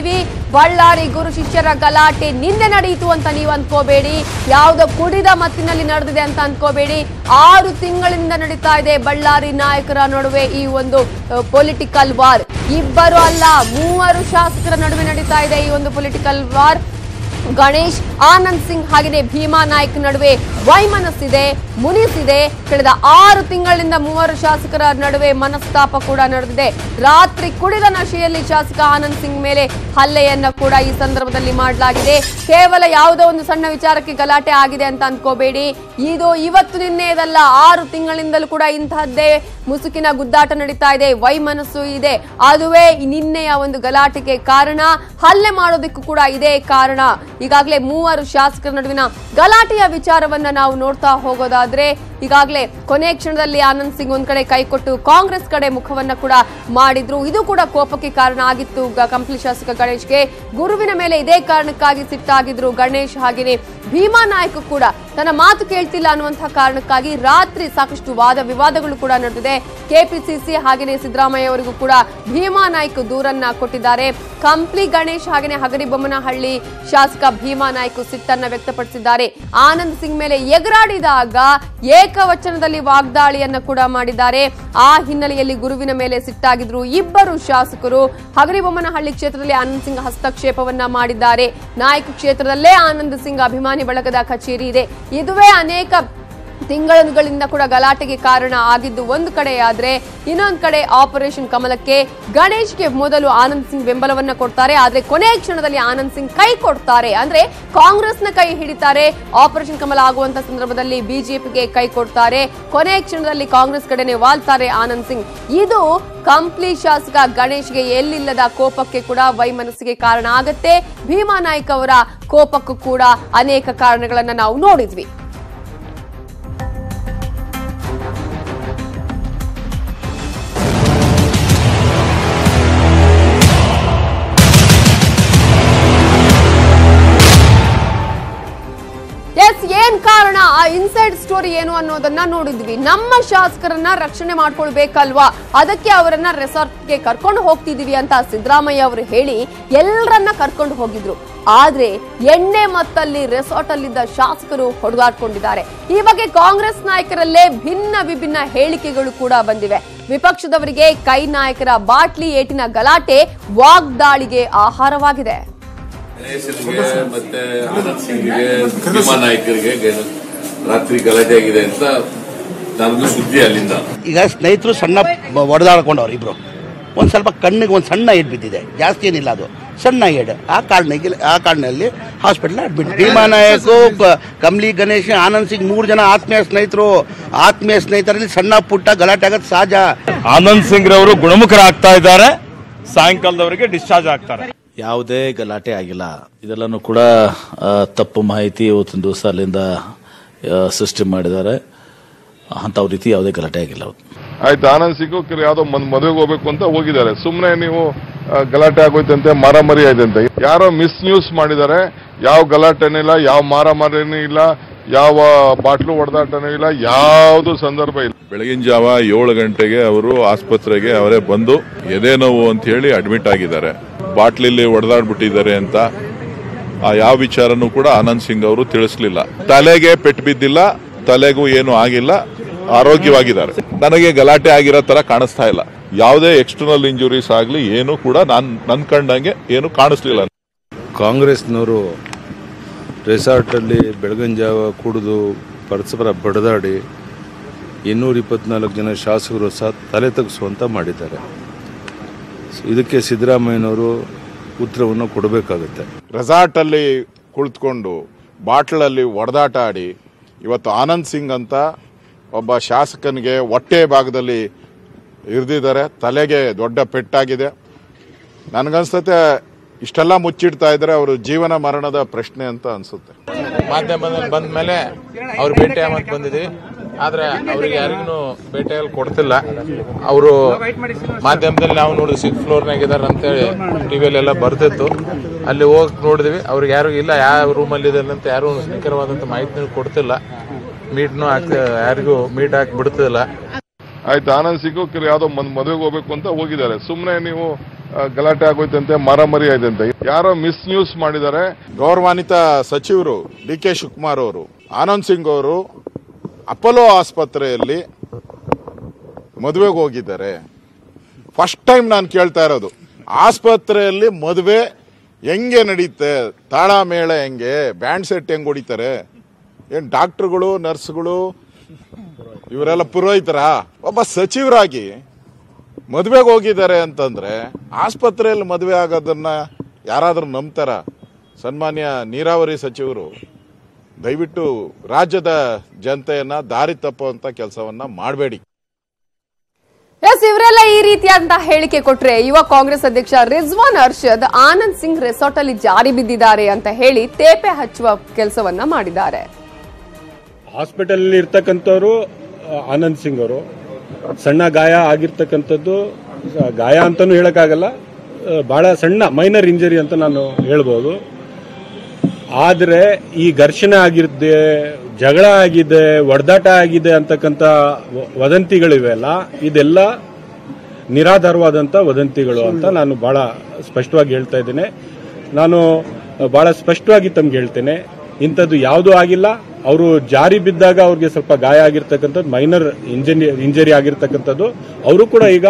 ಬಳ್ಳಾರಿ ಗುರು ಶಿಷ್ಯರ ಗಲಾಟೆ ನಿನ್ನೆ ನಡೆಯಿತು ಅಂತ ನೀವು ಅನ್ಕೋಬೇಡಿ ಯಾವುದೋ ಕುಡಿದ ಮತ್ತಿನಲ್ಲಿ ನಡೆದಿದೆ ಅಂತ ಅನ್ಕೋಬೇಡಿ ಆರು ತಿಂಗಳಿಂದ ನಡೀತಾ ಇದೆ ಬಳ್ಳಾರಿ ನಾಯಕರ ನಡುವೆ ಈ ಒಂದು ಪೊಲಿಟಿಕಲ್ ವಾರ್ ಇಬ್ಬರು ಅಲ್ಲ ಮೂವರು ಶಾಸಕರ ನಡುವೆ ನಡೀತಾ ಇದೆ ಈ ಒಂದು ಪೊಲಿಟಿಕಲ್ ವಾರ್ ಗಣೇಶ್ ಆನಂದ್ ಸಿಂಗ್ ಹಾಗೆಯೇ ಭೀಮಾ ನಾಯ್ಕ್ ನಡುವೆ ವೈಮನಸ್ಸಿದೆ ಮುನಿಸಿದೆ ಕಳೆದ ಆರು ತಿಂಗಳಿಂದ ಮೂವರು ಶಾಸಕರ ನಡುವೆ ಮನಸ್ತಾಪ ಕೂಡ ನಡೆದಿದೆ ರಾತ್ರಿ ಕುಡಿದ ನಶೆಯಲ್ಲಿ ಶಾಸಕ ಆನಂದ್ ಸಿಂಗ್ ಮೇಲೆ ಹಲ್ಲೆಯನ್ನ ಕೂಡ ಈ ಸಂದರ್ಭದಲ್ಲಿ ಮಾಡಲಾಗಿದೆ ಕೇವಲ ಯಾವುದೋ ಒಂದು ಸಣ್ಣ ವಿಚಾರಕ್ಕೆ ಗಲಾಟೆ ಆಗಿದೆ ಅಂತ ಅನ್ಕೋಬೇಡಿ ಇದು ಇವತ್ತು ನಿನ್ನೆದಲ್ಲ ಆರು ತಿಂಗಳಿಂದಲೂ ಕೂಡ ಇಂತಹದ್ದೇ ಮುಸುಕಿನ ಗುದ್ದಾಟ ನಡೀತಾ ಇದೆ ವೈಮನಸ್ಸು ಇದೆ ಅದುವೇ ನಿನ್ನೆಯ ಒಂದು ಗಲಾಟೆಗೆ ಕಾರಣ ಹಲ್ಲೆ ಮಾಡೋದಕ್ಕೂ ಕೂಡ ಇದೇ ಕಾರಣ ಈಗಾಗಲೇ ಮೂವರು ಶಾಸಕರ ನಡುವಿನ ಗಲಾಟೆಯ ವಿಚಾರವನ್ನ ನಾವು ನೋಡ್ತಾ ಹೋಗೋದಾದ್ರೆ ಈಗಾಗಲೇ ಕೊನೆ ಕ್ಷಣದಲ್ಲಿ ಆನಂದ್ ಸಿಂಗ್ ಒಂದ್ ಕಡೆ ಕೈಕೊಟ್ಟು ಕಾಂಗ್ರೆಸ್ ಕಡೆ ಮುಖವನ್ನ ಕೂಡ ಮಾಡಿದ್ರು ಇದು ಕೂಡ ಕೋಪಕ್ಕೆ ಕಾರಣ ಆಗಿತ್ತು ಗ- ಕಂಪ್ಲಿ ಶಾಸಕ ಗಣೇಶ್ಗೆ ಗುರುವಿನ ಮೇಲೆ ಇದೇ ಕಾರಣಕ್ಕಾಗಿ ಸಿಟ್ಟಾಗಿದ್ರು ಗಣೇಶ್ ಹಾಗೇನೆ ಭೀಮಾ ನಾಯ್ಕ ಕೂಡ ತನ್ನ ಮಾತು ಕೇಳ್ತಿಲ್ಲ ಅನ್ನುವಂತಹ ಕಾರಣಕ್ಕಾಗಿ ರಾತ್ರಿ ಸಾಕಷ್ಟು ವಾದ ವಿವಾದಗಳು ಕೂಡ ನಡೆದಿದೆ ಕೆಪಿಸಿಸಿ ಹಾಗೇನೆ ಸಿದ್ದರಾಮಯ್ಯ ಅವರಿಗೂ ಕೂಡ ಭೀಮಾ ನಾಯ್ಕ ದೂರನ್ನ ಕೊಟ್ಟಿದ್ದಾರೆ ಕಂಪ್ಲಿ ಗಣೇಶ್ ಹಾಗೇನೆ ಹಗರಿಬೊಮ್ಮನಹಳ್ಳಿ ಶಾಸಕ ಭೀಮಾ ನಾಯ್ಕ ಸಿಟ್ಟನ್ನ ವ್ಯಕ್ತಪಡಿಸಿದ್ದಾರೆ ಆನಂದ್ ಸಿಂಗ್ ಮೇಲೆ ಎಗರಾಡಿದಾಗ ಏಕವಚನದಲ್ಲಿ ವಾಗ್ದಾಳಿಯನ್ನ ಕೂಡ ಮಾಡಿದ್ದಾರೆ ಆ ಹಿನ್ನೆಲೆಯಲ್ಲಿ ಗುರುವಿನ ಮೇಲೆ ಸಿಟ್ಟಾಗಿದ್ರು ಇಬ್ಬರು ಶಾಸಕರು ಹಗರಿಬೊಮ್ಮನಹಳ್ಳಿ ಕ್ಷೇತ್ರದಲ್ಲಿ ಆನಂದ್ ಸಿಂಗ್ ಹಸ್ತಕ್ಷೇಪವನ್ನ ಮಾಡಿದ್ದಾರೆ ನಾಯಕ ಕ್ಷೇತ್ರದಲ್ಲೇ ಆನಂದ್ ಸಿಂಗ್ ಅಭಿಮಾನಿ ಬಳಗದ ಕಚೇರಿ ಇದೆ ಇದುವೇ ಅನೇಕ ತಿಂಗಳುಗಳಿಂದ ಕೂಡ ಗಲಾಟೆಗೆ ಕಾರಣ ಆಗಿದ್ದು ಒಂದು ಕಡೆ ಆದ್ರೆ ಇನ್ನೊಂದು ಕಡೆ ಆಪರೇಷನ್ ಕಮಲಕ್ಕೆ ಗಣೇಶ್ಗೆ ಮೊದಲು ಆನಂದ್ ಸಿಂಗ್ ಬೆಂಬಲವನ್ನ ಕೊಡ್ತಾರೆ ಆದ್ರೆ ಕೊನೆ ಕ್ಷಣದಲ್ಲಿ ಆನಂದ್ ಸಿಂಗ್ ಕೈ ಕೊಡ್ತಾರೆ ಅಂದ್ರೆ ಕಾಂಗ್ರೆಸ್ನ ಕೈ ಹಿಡಿತಾರೆ ಆಪರೇಷನ್ ಕಮಲ ಆಗುವಂತ ಸಂದರ್ಭದಲ್ಲಿ ಬಿಜೆಪಿಗೆ ಕೈ ಕೊಡ್ತಾರೆ ಕೊನೆ ಕ್ಷಣದಲ್ಲಿ ಕಾಂಗ್ರೆಸ್ ಕಡೆನೆ ವಾಲ್ತಾರೆ ಆನಂದ್ ಸಿಂಗ್ ಇದು ಕಂಪ್ಲಿ ಶಾಸಕ ಗಣೇಶ್ಗೆ ಎಲ್ಲಿಲ್ಲದ ಕೋಪಕ್ಕೆ ಕೂಡ ವೈಮನಸ್ಸಿಗೆ ಕಾರಣ ಆಗತ್ತೆ ಭೀಮಾ ನಾಯ್ಕ್ ಅವರ ಕೋಪಕ್ಕೂ ಕೂಡ ಅನೇಕ ಕಾರಣಗಳನ್ನ ನಾವು ನೋಡಿದ್ವಿ ಎಸ್ ಏನ್ ಕಾರಣ ಆ ಇನ್ಸೈಡ್ ಸ್ಟೋರಿ ಏನು ಅನ್ನೋದನ್ನ ನೋಡಿದ್ವಿ ನಮ್ಮ ಶಾಸಕರನ್ನ ರಕ್ಷಣೆ ಮಾಡ್ಕೊಳ್ಬೇಕಲ್ವಾ ಅದಕ್ಕೆ ಅವರನ್ನ ರೆಸಾರ್ಟ್ಗೆ ಕರ್ಕೊಂಡು ಹೋಗ್ತಿದೀವಿ ಅಂತ ಸಿದ್ದರಾಮಯ್ಯ ಅವರು ಹೇಳಿ ಎಲ್ಲರನ್ನ ಕರ್ಕೊಂಡು ಹೋಗಿದ್ರು ಆದ್ರೆ ಎಣ್ಣೆ ಮತ್ತಲ್ಲಿ ರೆಸಾರ್ಟ್ ಅಲ್ಲಿದ್ದ ಶಾಸಕರು ಹೊಡೆದಾಡ್ಕೊಂಡಿದ್ದಾರೆ ಈ ಬಗ್ಗೆ ಕಾಂಗ್ರೆಸ್ ನಾಯಕರಲ್ಲೇ ಭಿನ್ನ ವಿಭಿನ್ನ ಹೇಳಿಕೆಗಳು ಕೂಡ ಬಂದಿವೆ ವಿಪಕ್ಷದವರಿಗೆ ಕೈ ನಾಯಕರ ಬಾಟ್ಲಿ ಏಟಿನ ಗಲಾಟೆ ವಾಗ್ದಾಳಿಗೆ ಆಹಾರವಾಗಿದೆ ಗಣೇಶನ್ಗೆ ಮತ್ತೆ ಆನಂದ್ ಸಿಂಗ್ಗೆ ಭೀಮಾ ನಾಯಕರಿಗೆ ಗ- ರಾತ್ರಿ ಗಲಾಟೆ ಆಗಿದೆ ಅಂತ ನನಗೂ ಸುದ್ದಿ ಅಲ್ಲಿಂದ ಈಗ ಸ್ನೇಹಿತರು ಸಣ್ಣ ಹೊಡೆದಾಡ್ಕೊಂಡವ್ರು ಇಬ್ರು ಒಂದು ಸ್ವಲ್ಪ ಕಣ್ಣಿಗೆ ಒಂದು ಸಣ್ಣ ಏಡ್ ಬಿದ್ದಿದೆ ಜಾಸ್ತಿ ಏನಿಲ್ಲ ಅದು ಸಣ್ಣ ಏಡ್ ಆ ಕಾರಣಕ್ಕೆ ಆ ಕಾರಣದಲ್ಲಿ ಹಾಸ್ಪಿಟಲ್ ಅಡ್ಮಿಟ್ ಭೀಮಾ ನಾಯಕು ಕ- ಕಮಲಿ ಗಣೇಶ್ ಆನಂದ್ ಸಿಂಗ್ ಮೂರು ಜನ ಆತ್ಮೀಯ ಸ್ನೇಹಿತರು ಆತ್ಮೀಯ ಸ್ನೇಹಿತರಲ್ಲಿ ಸಣ್ಣ ಪುಟ್ಟ ಗಲಾಟೆ ಆಗೋದು ಸಹಜ ಆನಂದ್ ಸಿಂಗ್ ರವರು ಗುಣಮುಖರಾಗ್ತಾ ಇದ್ದಾರೆ ಸಾಯಂಕಾಲದವರೆಗೆ ಡಿಸ್ಚಾರ್ಜ್ ಆಗ್ತಾರೆ ಯಾವುದೇ ಗಲಾಟೆ ಆಗಿಲ್ಲ ಇದೆಲ್ಲನೂ ಕೂಡ ಆ, ತಪ್ಪು ಮಾಹಿತಿ ಇವತ್ತಿನ ದಿವಸ ಅಲ್ಲಿಂದ ಆ, ಸೃಷ್ಟಿ ಮಾಡಿದ್ದಾರೆ ಅಂಥ ರೀತಿ ಯಾವುದೇ ಗಲಾಟೆ ಆಗಿಲ್ಲ ಅವತ್ತು ಆಯ್ತು ಆನಂದ್ ಸಿಂಗು ಕೆಲ ಯಾವ್ದೋ ಒಂದ್ ಮದುವೆಗೆ ಹೋಗ್ಬೇಕು ಅಂತ ಹೋಗಿದ್ದಾರೆ ಸುಮ್ಮನೆ ನೀವು ಆ, ಗಲಾಟೆ ಆಗೋಯ್ತಂತೆ ಮಾರಾಮಾರಿ ಆಯ್ತಂತೆ ಯಾರೋ ಮಿಸ್ ನ್ಯೂಸ್ ಮಾಡಿದ್ದಾರೆ ಯಾವ ಗಲಾಟೆನೂ ಇಲ್ಲ ಯಾವ ಮಾರಾಮಾರಿನೂ ಇಲ್ಲ ಯಾವ ಬಾಟ್ಲು ಹೊಡೆದಾಟನೂ ಇಲ್ಲ ಯಾವುದು ಸಂದರ್ಭ ಇಲ್ಲ ಬೆಳಗಿನ ಜಾವ ಏಳು ಗಂಟೆಗೆ ಅವರು ಆಸ್ಪತ್ರೆಗೆ ಅವರೇ ಬಂದು ಎದೆ ನೋವು ಅಂತ ಹೇಳಿ ಅಡ್ಮಿಟ್ ಆಗಿದ್ದಾರೆ ಬಾಟ್ಲಿಲಿ ಹೊಡೆದಾಡ್ಬಿಟ್ಟಿದ್ದಾರೆ ಅಂತ ಆ ಯಾವ ವಿಚಾರನೂ ಕೂಡ ಆನಂದ್ ಸಿಂಗ್ ಅವರು ತಿಳಿಸ್ಲಿಲ್ಲ ತಲೆಗೆ ಪೆಟ್ಟು ಬಿದ್ದಿಲ್ಲ ತಲೆಗೂ ಏನು ಆಗಿಲ್ಲ ಆರೋಗ್ಯವಾಗಿದ್ದಾರೆ ನನಗೆ ಗಲಾಟೆ ಆಗಿರೋ ತರ ಕಾಣಿಸ್ತಾ ಇಲ್ಲ ಯಾವುದೇ ಎಕ್ಸ್ಟರ್ನಲ್ ಇಂಜುರೀಸ್ ಆಗಲಿ ಏನು ಕೂಡ ನಾನ್ ನನ್ ಕಂಡಂಗೆ ಏನು ಕಾಣಿಸ್ಲಿಲ್ಲ ಕಾಂಗ್ರೆಸ್ನವರು ರೆಸಾರ್ಟಲ್ಲಿ ಬೆಳಗಿನ ಜಾವ ಕುಡಿದು ಪರಸ್ಪರ ಬಡದಾಡಿ ಇನ್ನೂರ ಇಪ್ಪತ್ನಾಲ್ಕು ಜನ ಶಾಸಕರು ಸಹ ತಲೆ ತಗ್ಗಿಸುವಂತ ಮಾಡಿದ್ದಾರೆ ಸೊ ಇದಕ್ಕೆ ಸಿದ್ದರಾಮಯ್ಯನವರು ಉತ್ತರವನ್ನು ಕೊಡಬೇಕಾಗುತ್ತೆ ರೆಸಾರ್ಟ್ ಅಲ್ಲಿ ಕುಳಿತುಕೊಂಡು ಬಾಟ್ಲಲ್ಲಿ ಒಡೆದಾಟ ಆಡಿ ಇವತ್ತು ಆನಂದ್ ಸಿಂಗ್ ಅಂತ ಒಬ್ಬ ಶಾಸಕನಿಗೆ ಹೊಟ್ಟೆ ಭಾಗದಲ್ಲಿ ಇರಿದಿದ್ದಾರೆ ತಲೆಗೆ ದೊಡ್ಡ ಪೆಟ್ಟಾಗಿದೆ ನನಗನ್ಸುತ್ತೆ ಇಷ್ಟೆಲ್ಲ ಮುಚ್ಚಿಡ್ತಾ ಇದ್ರೆ ಅವರು ಜೀವನ ಮರಣದ ಪ್ರಶ್ನೆ ಅಂತ ಅನ್ಸುತ್ತೆ ಮಾಧ್ಯಮದಲ್ಲಿ ಬಂದ ಮೇಲೆ ಅವ್ರು ಭೇಟಿ ಆಗಕ್ಕೆ ಬಂದಿದ್ದೀವಿ ಆದ್ರೆ ಅವ್ರಿಗೆ ಯಾರಿಗೂ ಭೇಟಿಯಾಗಲು ಕೊಡ್ತಿಲ್ಲ ಅವರು ಮಾಧ್ಯಮದಲ್ಲಿ ನಾವು ನೋಡಿದ್ವಿ ಸಿಕ್ಸ್ ಫ್ಲೋರ್ನಾಗ ಇದಾರೆ ಅಂತೇಳಿ ಟಿವಿಯಲ್ಲೆಲ್ಲ ಬರ್ತಿತ್ತು ಅಲ್ಲಿ ಹೋಗಿ ನೋಡಿದ್ವಿ ಅವ್ರಿಗೆ ಯಾರು ಇಲ್ಲ ಯಾವ ರೂಮಲ್ಲಿ ಇದೆ ಅಂತ ಯಾರು ನಿಖರವಾದಂಥ ಮಾಹಿತಿ ಕೊಡ್ತಿಲ್ಲ ಮೀಟ್ನು ಹಾಕ್ತಿ ಯಾರಿಗೂ ಮೀಟ್ ಹಾಕಿ ಬಿಡ್ತಿಲ್ಲ ಆಯ್ತು ಆನಂದ್ ಸಿಂಗ್ ಕೆಲವು ಯಾವ್ದೋ ಒಂದ್ ಮದುವೆಗೆ ಹೋಗ್ಬೇಕು ಅಂತ ಹೋಗಿದ್ದಾರೆ ಸುಮ್ಮನೆ ನೀವು ಆ, ಗಲಾಟೆ ಆಗೋಯ್ತಂತೆ ಮಾರಾಮಾರಿ ಆಯ್ತಂತೆ ಯಾರೋ ಮಿಸ್ ನ್ಯೂಸ್ ಮಾಡಿದ್ದಾರೆ ಗೌರವಾನ್ವಿತ ಸಚಿವರು ಡಿ ಕೆ ಶಿವಕುಮಾರ್ ಅವರು ಆನಂದ್ ಸಿಂಗ್ ಅವರು ಅಪೋಲೋ ಆಸ್ಪತ್ರೆಯಲ್ಲಿ ಮದುವೆಗೆ ಹೋಗಿದ್ದಾರೆ ಫಸ್ಟ್ ಟೈಮ್ ನಾನು ಕೇಳ್ತಾ ಇರೋದು ಆಸ್ಪತ್ರೆಯಲ್ಲಿ ಮದುವೆ ಹೆಂಗೆ ನಡೀತೆ ತಾಳ ಮೇಳ ಹೆಂಗೆ ಬ್ಯಾಂಡ್ ಸೆಟ್ ಹೆಂಗ್ ಹೊಡಿತಾರೆ ಏನ್ ಡಾಕ್ಟರ್ಗಳು ನರ್ಸ್ಗಳು ಇವರೆಲ್ಲ ಪುರೋಹಿತರ ಒಬ್ಬ ಸಚಿವರಾಗಿ ಮದುವೆಗೆ ಹೋಗಿದ್ದಾರೆ ಅಂತಂದ್ರೆ ಆಸ್ಪತ್ರೆಯಲ್ಲಿ ಮದುವೆ ಆಗೋದನ್ನ ಯಾರಾದ್ರೂ ನಂಬ್ತಾರ ಸನ್ಮಾನ್ಯ ನೀರಾವರಿ ಸಚಿವರು ದಯವಿಟ್ಟು ರಾಜ್ಯದ ಜನತೆಯನ್ನ ದಾರಿ ತಪ್ಪುವಂತ ಕೆಲಸವನ್ನ ಮಾಡಬೇಡಿ ಎಸ್ ಇವರೆಲ್ಲ ಈ ರೀತಿಯಾದಂತಹ ಹೇಳಿಕೆ ಕೊಟ್ರೆ ಯುವ ಕಾಂಗ್ರೆಸ್ ಅಧ್ಯಕ್ಷ ರಿಜ್ವಾನ್ ಅರ್ಷದ್ ಆನಂದ್ ಸಿಂಗ್ ರೆಸಾರ್ಟ್ ಅಲ್ಲಿ ಜಾರಿ ಬಿದ್ದಿದ್ದಾರೆ ಅಂತ ಹೇಳಿ ತೇಪೆ ಹಚ್ಚುವ ಕೆಲಸವನ್ನ ಮಾಡಿದ್ದಾರೆ ಹಾಸ್ಪಿಟಲ್ ಇರ್ತಕ್ಕಂಥವ್ರು ಆ, ಆನಂದ್ ಸಿಂಗ್ ಅವರು ಸಣ್ಣ ಗಾಯ ಆಗಿರ್ತಕ್ಕಂಥದ್ದು ಆ, ಗಾಯ ಅಂತಾನೂ ಹೇಳಕ್ಕಾಗಲ್ಲ ಆ, ಬಹಳ ಸಣ್ಣ ಮೈನರ್ ಇಂಜರಿ ಅಂತ ನಾನು ಹೇಳ್ಬೋದು ಆದರೆ ಈ ಘರ್ಷಣೆ ಆಗಿರುತ್ತೆ ಜಗಳ ಆಗಿದೆ ಒಡೆದಾಟ ಆಗಿದೆ ಅಂತಕ್ಕಂಥ ವ- ವದಂತಿಗಳಿವೆಲ್ಲ ಇದೆಲ್ಲ ನಿರಾಧಾರವಾದಂಥ ವದಂತಿಗಳು ಅಂತ ನಾನು ಬಹಳ ಸ್ಪಷ್ಟವಾಗಿ ಹೇಳ್ತಾ ಇದ್ದೇನೆ ನಾನು ಬಹಳ ಸ್ಪಷ್ಟವಾಗಿ ತಮ್ಗೆ ಹೇಳ್ತೇನೆ ಇಂಥದ್ದು ಯಾವುದೂ ಆಗಿಲ್ಲ ಅವರು ಜಾರಿ ಬಿದ್ದಾಗ ಅವ್ರಿಗೆ ಸ್ವಲ್ಪ ಗಾಯ ಆಗಿರ್ತಕ್ಕಂಥದ್ದು ಮೈನರ್ ಇಂಜರಿ ಇಂಜರಿ ಆಗಿರ್ತಕ್ಕಂಥದ್ದು ಅವರು ಕೂಡ ಈಗ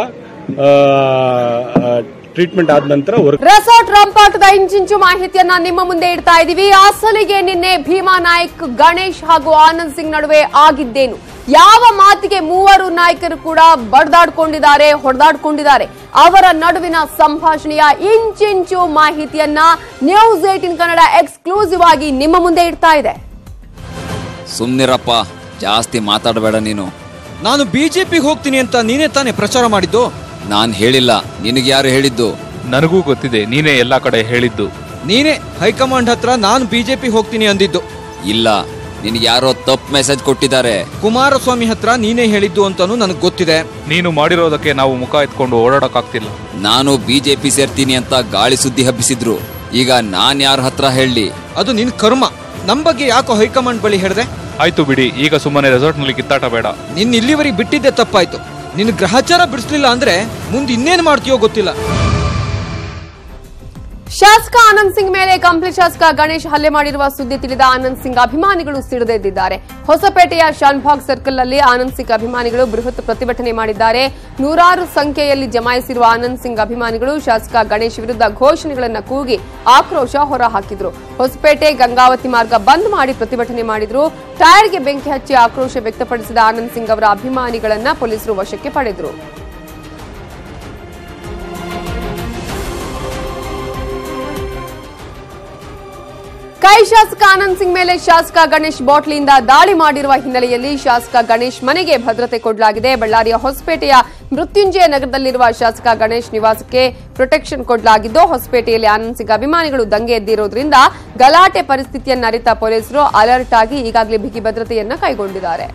ಟ್ರೀಟ್ಮೆಂಟ್ ಆದ ನಂತರ ಹೊರ ರೆಸಾರ್ಟ್ ರಂಪಾಟದ ಇಂಚಿಂಚು ಮಾಹಿತಿಯನ್ನ ನಿಮ್ಮ ಮುಂದೆ ಇಡ್ತಾ ಇದೀವಿ ಅಸಲಿಗೆ ನಿನ್ನೆ ಭೀಮಾ ನಾಯಕ್ ಗಣೇಶ್ ಹಾಗೂ ಆನಂದ್ ಸಿಂಗ್ ನಡುವೆ ಆಗಿದ್ದೇನು ಯಾವ ಮಾತಿಗೆ ಮೂವರು ನಾಯಕರು ಕೂಡ ಬಡ್ದಾಡ್ಕೊಂಡಿದ್ದಾರೆ ಹೊಡೆದಾಡ್ಕೊಂಡಿದ್ದಾರೆ ಅವರ ನಡುವಿನ ಸಂಭಾಷಣೆಯ ಇಂಚಿಂಚು ಮಾಹಿತಿಯನ್ನ ನ್ಯೂಸ್ ಏಟಿನ್ ಕನ್ನಡ ಎಕ್ಸ್ಕ್ಲೂಸಿವ್ ಆಗಿ ನಿಮ್ಮ ಮುಂದೆ ಇಡ್ತಾ ಇದೆ ಸುಮ್ನಿರಪ್ಪ ಜಾಸ್ತಿ ಮಾತಾಡಬೇಡ ನೀನು ನಾನು ಬಿಜೆಪಿಗೆ ಹೋಗ್ತೀನಿ ಅಂತ ನೀನೇ ತಾನೇ ಪ್ರಚಾರ ಮಾಡಿದ್ದು ನಾನ್ ಹೇಳಿಲ್ಲ ನಿನಗೆ ಯಾರು ಹೇಳಿದ್ದು ನನಗೂ ಗೊತ್ತಿದೆ ನೀನೇ ಎಲ್ಲಾ ಕಡೆ ಹೇಳಿದ್ದು ನೀನೇ ಹೈಕಮಾಂಡ್ ಹತ್ರ ನಾನು ಬಿಜೆಪಿ ಹೋಗ್ತೀನಿ ಅಂದಿದ್ದು ಇಲ್ಲ ನಿನಗೆ ಯಾರೋ ತಪ್ಪು ಮೆಸೇಜ್ ಕೊಟ್ಟಿದ್ದಾರೆ ಕುಮಾರಸ್ವಾಮಿ ಹತ್ರ ನೀನೇ ಹೇಳಿದ್ದು ಅಂತಾನು ನನಗೆ ಗೊತ್ತಿದೆ ನೀನು ಮಾಡಿರೋದಕ್ಕೆ ನಾವು ಮುಖ ಎತ್ಕೊಂಡು ಓಡಾಡಕ್ಕಾಗ್ತಿಲ್ಲ ನಾನು ಬಿಜೆಪಿ ಸೇರ್ತೀನಿ ಅಂತ ಗಾಳಿ ಸುದ್ದಿ ಹಬ್ಬಿಸಿದ್ರು ಈಗ ನಾನ್ ಯಾರ ಹತ್ರ ಹೇಳಿ ಅದು ನಿನ್ ಕರ್ಮ ನಮ್ ಬಗ್ಗೆ ಯಾಕೋ ಹೈಕಮಾಂಡ್ ಬಳಿ ಹೇಳಿದೆ ಆಯ್ತು ಬಿಡಿ ಈಗ ಸುಮ್ಮನೆ ರೆಸಾರ್ಟ್ ನಲ್ಲಿ ಕಿತ್ತಾಟ ಬೇಡ ನಿನ್ ಇಲ್ಲಿವರೆಗೆ ಬಿಟ್ಟಿದ್ದೆ ತಪ್ಪಾಯ್ತು ನಿನ್ ಗ್ರಹಚಾರ ಬಿಡಿಸ್ಲಿಲ್ಲ ಅಂದ್ರೆ ಮುಂದೆ ಇನ್ನೇನ್ ಮಾಡ್ತೀಯೋ ಗೊತ್ತಿಲ್ಲ ಶಾಸಕ ಆನಂದ್ ಸಿಂಗ್ ಮೇಲೆ ಕಂಪ್ಲಿ ಶಾಸಕ ಗಣೇಶ್ ಹಲ್ಲೆ ಮಾಡಿರುವ ಸುದ್ದಿ ತಿಳಿದ ಆನಂದ್ ಸಿಂಗ್ ಅಭಿಮಾನಿಗಳು ಸಿಡಿದೆದ್ದಿದ್ದಾರೆ ಹೊಸಪೇಟೆಯ ಶಾನ್ಭಾಗ್ ಸರ್ಕಲ್ ನಲ್ಲಿ ಆನಂದ್ ಸಿಂಗ್ ಅಭಿಮಾನಿಗಳು ಬೃಹತ್ ಪ್ರತಿಭಟನೆ ಮಾಡಿದ್ದಾರೆ ನೂರಾರು ಸಂಖ್ಯೆಯಲ್ಲಿ ಜಮಾಯಿಸಿರುವ ಆನಂದ್ ಸಿಂಗ್ ಅಭಿಮಾನಿಗಳು ಶಾಸಕ ಗಣೇಶ್ ವಿರುದ್ಧ ಘೋಷಣೆಗಳನ್ನು ಕೂಗಿ ಆಕ್ರೋಶ ಹೊರಹಾಕಿದ್ರು ಹೊಸಪೇಟೆ ಗಂಗಾವತಿ ಮಾರ್ಗ ಬಂದ್ ಮಾಡಿ ಪ್ರತಿಭಟನೆ ಮಾಡಿದ್ರು ಟೈರ್ಗೆ ಬೆಂಕಿ ಹಚ್ಚಿ ಆಕ್ರೋಶ ವ್ಯಕ್ತಪಡಿಸಿದ ಆನಂದ್ ಸಿಂಗ್ ಅವರ ಅಭಿಮಾನಿಗಳನ್ನ ಪೊಲೀಸರು ವಶಕ್ಕೆ ಪಡೆದರು ಕೈ ಶಾಸಕ ಆನಂದ್ ಸಿಂಗ್ ಮೇಲೆ ಶಾಸಕ ಗಣೇಶ್ ಬಾಟ್ಲಿಯಿಂದ ದಾಳಿ ಮಾಡಿರುವ ಹಿನ್ನೆಲೆಯಲ್ಲಿ ಶಾಸಕ ಗಣೇಶ್ ಮನೆಗೆ ಭದ್ರತೆ ಕೊಡಲಾಗಿದೆ ಬಳ್ಳಾರಿಯ ಹೊಸಪೇಟೆಯ ಮೃತ್ಯುಂಜಯ ನಗರದಲ್ಲಿರುವ ಶಾಸಕ ಗಣೇಶ್ ನಿವಾಸಕ್ಕೆ ಪ್ರೊಟೆಕ್ಷನ್ ಕೊಡಲಾಗಿದ್ದು ಹೊಸಪೇಟೆಯಲ್ಲಿ ಆನಂದ್ ಸಿಂಗ್ ಅಭಿಮಾನಿಗಳು ದಂಗೆ ಎದ್ದಿರೋದ್ರಿಂದ ಗಲಾಟೆ ಪರಿಸ್ಥಿತಿಯನ್ನ ಅರಿತ ಪೊಲೀಸರು ಅಲರ್ಟ್ ಆಗಿ ಈಗಾಗಲೇ ಬಿಗಿ ಭದ್ರತೆಯನ್ನ ಕೈಗೊಂಡಿದ್ದಾರೆ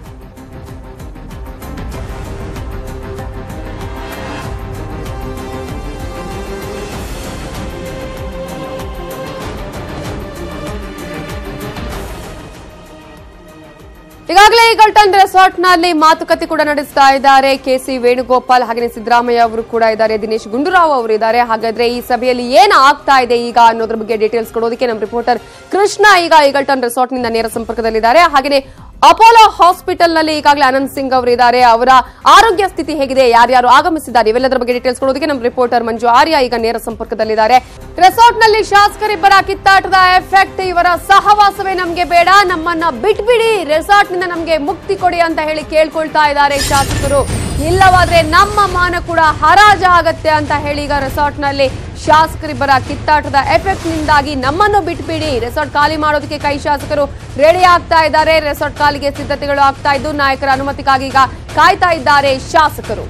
ಈಗಾಗಲೇ ಈಗಲ್ಟನ್ ರೆಸಾರ್ಟ್ ನಲ್ಲಿ ಮಾತುಕತೆ ಕೂಡ ನಡೆಸ್ತಾ ಇದ್ದಾರೆ ಕೆಸಿ ವೇಣುಗೋಪಾಲ್ ಹಾಗೆ ಸಿದ್ದರಾಮಯ್ಯ ಅವರು ಕೂಡ ಇದ್ದಾರೆ ದಿನೇಶ್ ಗುಂಡೂರಾವ್ ಅವರು ಇದ್ದಾರೆ ಹಾಗಾದ್ರೆ ಈ ಸಭೆಯಲ್ಲಿ ಏನು ಆಗ್ತಾ ಇದೆ ಈಗ ಅನ್ನೋದ್ರ ಬಗ್ಗೆ ಡೀಟೇಲ್ಸ್ ಕೊಡೋದಕ್ಕೆ ನಮ್ಮ ರಿಪೋರ್ಟರ್ ಕೃಷ್ಣ ಈಗ ಈಗಲ್ಟನ್ ರೆಸಾರ್ಟ್ ನಿಂದ ನೇರ ಸಂಪರ್ಕದಲ್ಲಿದ್ದಾರೆ ಹಾಗೆ ಅಪೋಲೋ ಹಾಸ್ಪಿಟಲ್ ನಲ್ಲಿ ಈಗಾಗಲೇ ಅನಂತ್ ಸಿಂಗ್ ಅವರು ಇದ್ದಾರೆ ಅವರ ಆರೋಗ್ಯ ಸ್ಥಿತಿ ಹೇಗಿದೆ ಯಾರ್ಯಾರು ಆಗಮಿಸಿದ್ದಾರೆ ಇವೆಲ್ಲದರ ಬಗ್ಗೆ ಡೀಟೇಲ್ಸ್ ಕೊಡೋದಕ್ಕೆ ನಮ್ಮ ರಿಪೋರ್ಟರ್ ಮಂಜು ಆರ್ಯ ಈಗ ನೇರ ಸಂಪರ್ಕದಲ್ಲಿದ್ದಾರೆ ರೆಸಾರ್ಟ್ ನಲ್ಲಿ ಶಾಸಕರಿಬ್ಬರ ಕಿತ್ತಾಟದ ಎಫೆಕ್ಟ್ ಇವರ ಸಹವಾಸವೇ ನಮ್ಗೆ ಬೇಡ ನಮ್ಮನ್ನ ಬಿಟ್ಬಿಡಿ ರೆಸಾರ್ಟ್ ನಿಂದ ನಮ್ಗೆ ಮುಕ್ತಿ ಕೊಡಿ ಅಂತ ಹೇಳಿ ಕೇಳ್ಕೊಳ್ತಾ ಇದ್ದಾರೆ ಶಾಸಕರು ಇಲ್ಲವಾದ್ರೆ ನಮ್ಮ ಮಾನ ಕೂಡ ಹರಾಜ ಆಗತ್ತೆ ಅಂತ ಹೇಳಿ ಈಗ ರೆಸಾರ್ಟ್ ನಲ್ಲಿ ಶಾಸಕರಿಬ್ಬರ ಕಿತ್ತಾಟದ ಎಫೆಕ್ಟ್ ನಿಂದಾಗಿ ನಮ್ಮನ್ನು ಬಿಟ್ಬಿಡಿ ರೆಸಾರ್ಟ್ ಖಾಲಿ ಮಾಡೋದಕ್ಕೆ ಕೈ ಶಾಸಕರು ರೆಡಿ ಆಗ್ತಾ ಇದ್ದಾರೆ ರೆಸಾರ್ಟ್ ಖಾಲಿಗೆ ಸಿದ್ಧತೆಗಳು ಆಗ್ತಾ ಇದ್ದು ನಾಯಕರ ಅನುಮತಿಗಾಗಿ ಈಗ ಕಾಯ್ತಾ ಇದ್ದಾರೆ ಶಾಸಕರು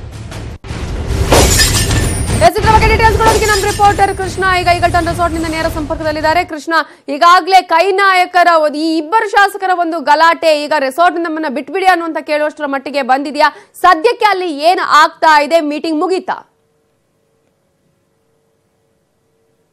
ಎಸ್, ಇದ್ರ ಬಗ್ಗೆ ಡೀಟೇಲ್ಸ್ ಕೊಡೋದಕ್ಕೆ ನಮ್ಮ ರಿಪೋರ್ಟರ್ ಕೃಷ್ಣ ಈಗ ಈಗಲ್ಟನ್ ರೆಸಾರ್ಟ್ ನಿಂದ ನೇರ ಸಂಪರ್ಕದಲ್ಲಿದ್ದಾರೆ ಕೃಷ್ಣ ಈಗಾಗಲೇ ಕೈ ನಾಯಕರ ಒಂದು- ಈ ಇಬ್ಬರು ಶಾಸಕರ ಒಂದು ಗಲಾಟೆ ಈಗ ರೆಸಾರ್ಟ್ ನಮ್ಮನ್ನ ಬಿಟ್ಬಿಡಿ ಅನ್ನುವಂತ ಕೇಳುವಷ್ಟರ ಮಟ್ಟಿಗೆ ಬಂದಿದ್ಯಾ ಸದ್ಯಕ್ಕೆ ಅಲ್ಲಿ ಏನು ಆಗ್ತಾ ಇದೆ ಮೀಟಿಂಗ್ ಮುಗೀತಾ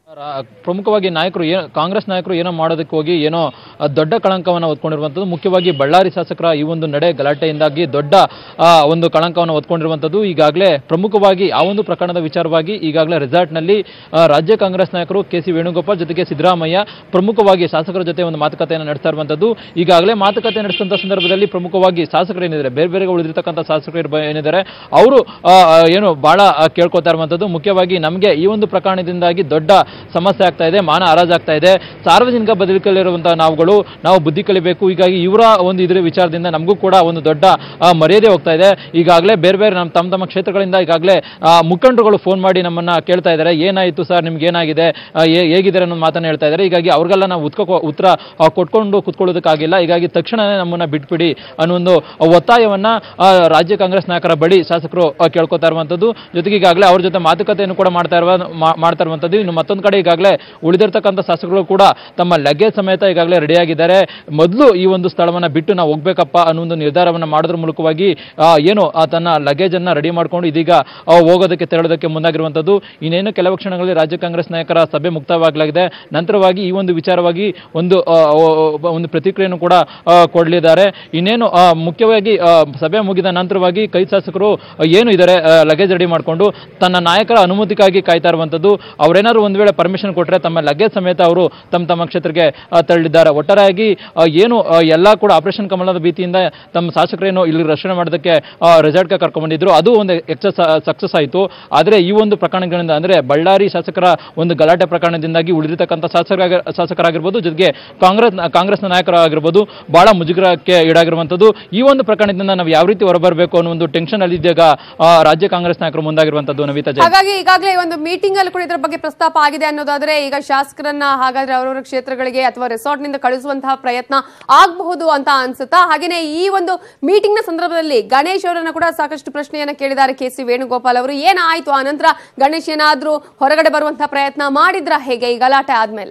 ಪ್ರಮುಖವಾಗಿ ನಾಯಕರು ಏನು ಕಾಂಗ್ರೆಸ್ ನಾಯಕರು ಏನೋ ಮಾಡೋದಕ್ಕೆ ಹೋಗಿ ಏನೋ ಆ, ದೊಡ್ಡ ಕಳಂಕವನ್ನು ಹೊತ್ಕೊಂಡಿರುವಂಥದ್ದು ಮುಖ್ಯವಾಗಿ ಬಳ್ಳಾರಿ ಶಾಸಕರ ಈ ಒಂದು ನಡೆ ಗಲಾಟೆಯಿಂದಾಗಿ ದೊಡ್ಡ ಆ, ಒಂದು ಕಳಂಕವನ್ನು ಹೊತ್ಕೊಂಡಿರುವಂಥದ್ದು ಈಗಾಗಲೇ ಪ್ರಮುಖವಾಗಿ ಆ ಒಂದು ಪ್ರಕರಣದ ವಿಚಾರವಾಗಿ ಈಗಾಗಲೇ ರೆಸಾರ್ಟ್ನಲ್ಲಿ ಆ, ರಾಜ್ಯ ಕಾಂಗ್ರೆಸ್ ನಾಯಕರು ಕೆ ಸಿ ವೇಣುಗೋಪಾಲ್ ಜೊತೆಗೆ ಸಿದ್ದರಾಮಯ್ಯ ಪ್ರಮುಖವಾಗಿ ಶಾಸಕರ ಜೊತೆ ಒಂದು ಮಾತುಕತೆಯನ್ನು ನಡೆಸ್ತಾ ಇರುವಂಥದ್ದು ಈಗಾಗಲೇ ಮಾತುಕತೆ ನಡೆಸಿದಂಥ ಸಂದರ್ಭದಲ್ಲಿ ಪ್ರಮುಖವಾಗಿ ಶಾಸಕರು ಏನಿದ್ದಾರೆ ಬೇರೆ ಬೇರೆ ಉಳಿದಿರ್ತಕ್ಕಂಥ ಶಾಸಕರು ಇರ್ಬ- ಏನಿದ್ದಾರೆ ಅವರು ಆ, ಆ, ಏನು ಬಹಳ ಆ, ಕೇಳ್ಕೊತಾ ಇರುವಂಥದ್ದು ಮುಖ್ಯವಾಗಿ ನಮಗೆ ಈ ಒಂದು ಪ್ರಕರಣದಿಂದಾಗಿ ದೊಡ್ಡ ಸಮಸ್ಯೆ ಆಗ್ತಾ ಇದೆ ಮಾನ ಹರಾಜಾಗ್ತಾ ಇದೆ ಸಾರ್ವಜನಿಕ ಬದುಕಲ್ಲಿರುವಂತಹ ನಾವುಗಳು ನಾವು ಬುದ್ಧಿ ಕಲಿಬೇಕು ಹೀಗಾಗಿ ಇವರ ಒಂದು ಇದ್ರ ವಿಚಾರದಿಂದ ನಮಗೂ ಕೂಡ ಒಂದು ದೊಡ್ಡ ಆ, ಮರ್ಯಾದೆ ಹೋಗ್ತಾ ಇದೆ ಈಗಾಗಲೇ ಬೇರೆ ಬೇರೆ ನಮ್ಮ ತಮ್ಮ ತಮ್ಮ ಕ್ಷೇತ್ರಗಳಿಂದ ಈಗಾಗಲೇ ಆ, ಮುಖಂಡರುಗಳು ಫೋನ್ ಮಾಡಿ ನಮ್ಮನ್ನ ಕೇಳ್ತಾ ಇದ್ದಾರೆ ಏನಾಯಿತು ಸರ್ ನಿಮ್ಗೆ ಏನಾಗಿದೆ ಆ, ಹೇ- ಹೇಗಿದ್ದಾರೆ ಅನ್ನೋ ಮಾತನ್ನ ಹೇಳ್ತಾ ಇದ್ದಾರೆ ಹೀಗಾಗಿ ಅವ್ರಿಗೆಲ್ಲ ನಾವು ಉತ್ಕ ಉತ್ತರ ಆ, ಕೊಟ್ಕೊಂಡು ಕುತ್ಕೊಳ್ಳೋದಕ್ಕಾಗಿಲ್ಲ ಹೀಗಾಗಿ ತಕ್ಷಣವೇ ನಮ್ಮನ್ನ ಬಿಟ್ಬಿಡಿ ಅನ್ನೋ ಒಂದು ಒತ್ತಾಯವನ್ನ ಆ, ರಾಜ್ಯ ಕಾಂಗ್ರೆಸ್ ನಾಯಕರ ಬಳಿ ಶಾಸಕರು ಆ, ಕೇಳ್ಕೊತಾ ಇರುವಂತದ್ದು ಜೊತೆಗೆ ಈಗಾಗಲೇ ಅವ್ರ ಜೊತೆ ಮಾತುಕತೆಯನ್ನು ಕೂಡ ಮಾಡ್ತಾ ಇರುವ ಮಾ- ಮಾಡ್ತಾ ಇರುವಂತದ್ದು ಇನ್ನು ಮತ್ತೊಂದು ಕಡೆ ಈಗಾಗಲೇ ಉಳಿದಿರ್ತಕ್ಕಂಥ ಶಾಸಕರು ಕೂಡ ತಮ್ಮ ಲಗೇಜ್ ಸಮೇತ ಈಗಾಗಲೇ ರೆಡಿಯಾಗಿದ್ದಾರೆ ಮೊದಲು ಈ ಒಂದು ಸ್ಥಳವನ್ನ ಬಿಟ್ಟು ನಾವು ಹೋಗ್ಬೇಕಪ್ಪ ಅನ್ನೋ ಒಂದು ನಿರ್ಧಾರವನ್ನ ಮಾಡೋದ್ರ ಮೂಲಕವಾಗಿ ಆ, ಏನು ಆ ತನ್ನ ಲಗೇಜ್ ಅನ್ನ ರೆಡಿ ಮಾಡ್ಕೊಂಡು ಇದೀಗ ಆ, ಹೋಗೋದಕ್ಕೆ ತೆರಳೋದಕ್ಕೆ ಮುಂದಾಗಿರುವಂತದ್ದು ಇನ್ನೇನು ಕೆಲವು ಕ್ಷಣಗಳಲ್ಲಿ ರಾಜ್ಯ ಕಾಂಗ್ರೆಸ್ ನಾಯಕರ ಸಭೆ ಮುಕ್ತವಾಗಲಾಗಿದೆ ನಂತರವಾಗಿ ಈ ಒಂದು ವಿಚಾರವಾಗಿ ಒಂದು ಆ, ಓ- ಓ- ಒಂದು ಪ್ರತಿಕ್ರಿಯೆಯನ್ನು ಕೂಡ ಆ, ಕೊಡಲಿದ್ದಾರೆ ಇನ್ನೇನು ಆ, ಮುಖ್ಯವಾಗಿ ಆ, ಸಭೆ ಮುಗಿದ ನಂತರವಾಗಿ ಕೈ ಶಾಸಕರು ಆ, ಏನು ಇದ್ದಾರೆ ಲಗೇಜ್ ರೆಡಿ ಮಾಡಿಕೊಂಡು ತನ್ನ ನಾಯಕರ ಅನುಮತಿಗಾಗಿ ಕಾಯ್ತಾ ಇರುವಂತದ್ದು ಅವರೇನಾದ್ರು ಒಂದು ವೇಳೆ ಪರ್ಮಿಷನ್ ಕೊಟ್ಟರೆ ತಮ್ಮ ಲಗೇಜ್ ಸಮೇತ ಅವರು ತಮ್ಮ ತಮ್ಮ ಕ್ಷೇತ್ರಕ್ಕೆ ಆ, ತೆರಳಿದ್ದಾರೆ ಒಟ್ಟಾರೆಯಾಗಿ ಆ, ಏನು ಆ, ಎಲ್ಲ ಕೂಡ ಆಪರೇಷನ್ ಕಮಲದ ಭೀತಿಯಿಂದ ತಮ್ಮ ಶಾಸಕರೇನು ಇಲ್ಲಿ ರಕ್ಷಣೆ ಮಾಡೋದಕ್ಕೆ ರೆಸಾರ್ಟ್ಗೆ ಕರ್ಕೊಂಡ್ಬಂದಿದ್ರು ಅದು ಒಂದು ಎಕ್ಸಸ್ ಸಕ್ಸಸ್ ಆಯಿತು ಆದರೆ ಈ ಒಂದು ಪ್ರಕರಣಗಳಿಂದ ಅಂದರೆ ಬಳ್ಳಾರಿ ಶಾಸಕರ ಒಂದು ಗಲಾಟೆ ಪ್ರಕರಣದಿಂದಾಗಿ ಉಳಿದಿರ್ತಕ್ಕಂಥ ಶಾಸಕರ ಶಾಸಕರಾಗಿರ್ಬೋದು ಜೊತೆಗೆ ಕಾಂಗ್ರೆಸ್ ಕಾಂಗ್ರೆಸ್ನ ನಾಯಕರಾಗಿರ್ಬೋದು ಬಹಳ ಮುಜುಗರಕ್ಕೆ ಈಡಾಗಿರುವಂಥದ್ದು ಈ ಒಂದು ಪ್ರಕರಣದಿಂದ ನಾವು ಯಾವ ರೀತಿ ಹೊರಬರಬೇಕು ಅನ್ನೋ ಒಂದು ಟೆನ್ಷನ್ ಅಲ್ಲಿ ಇದ್ದಾಗ ಆ, ರಾಜ್ಯ ಕಾಂಗ್ರೆಸ್ ನಾಯಕರು ಮುಂದಾಗಿರುವಂಥದ್ದು ನವಿತಾ ಜೈನ್ ಹಾಗಾಗಿ ಈಗಾಗಲೇ ಒಂದು ಮೀಟಿಂಗ್ ಅಲ್ಲಿ ಕೂಡ ಇದರ ಬಗ್ಗೆ ಪ್ರಸ್ತಾಪ ಆಗಿದೆ ಅನ್ನೋದಾದ್ರೆ ಈಗ ಶಾಸಕರನ್ನ ಹಾಗಾದ್ರೆ ಅವರವರ ಕ್ಷೇತ್ರಗಳಿಗೆ ಅಥವಾ ರೆಸಾರ್ಟ್ ನಿಂದ ಕಳಿಸುವಂತಹ ಪ್ರಯತ್ನ ಆಗಬಹುದು ಅಂತ ಅನ್ಸುತ್ತಾ ಹಾಗೇನೆ ಈ ಒಂದು ಮೀಟಿಂಗ್ ನ ಸಂದರ್ಭದಲ್ಲಿ ಗಣೇಶ್ ಅವರನ್ನ ಕೂಡ ಸಾಕಷ್ಟು ಪ್ರಶ್ನೆಯನ್ನ ಕೇಳಿದ್ದಾರೆ ಕೆ ಸಿ ವೇಣುಗೋಪಾಲ್ ಅವರು ಏನಾಯ್ತು ಆ ನಂತರ ಗಣೇಶ್ ಏನಾದ್ರೂ ಹೊರಗಡೆ ಬರುವಂತಹ ಪ್ರಯತ್ನ ಮಾಡಿದ್ರ ಹೇಗೆ ಈ ಗಲಾಟೆ ಆದ್ಮೇಲೆ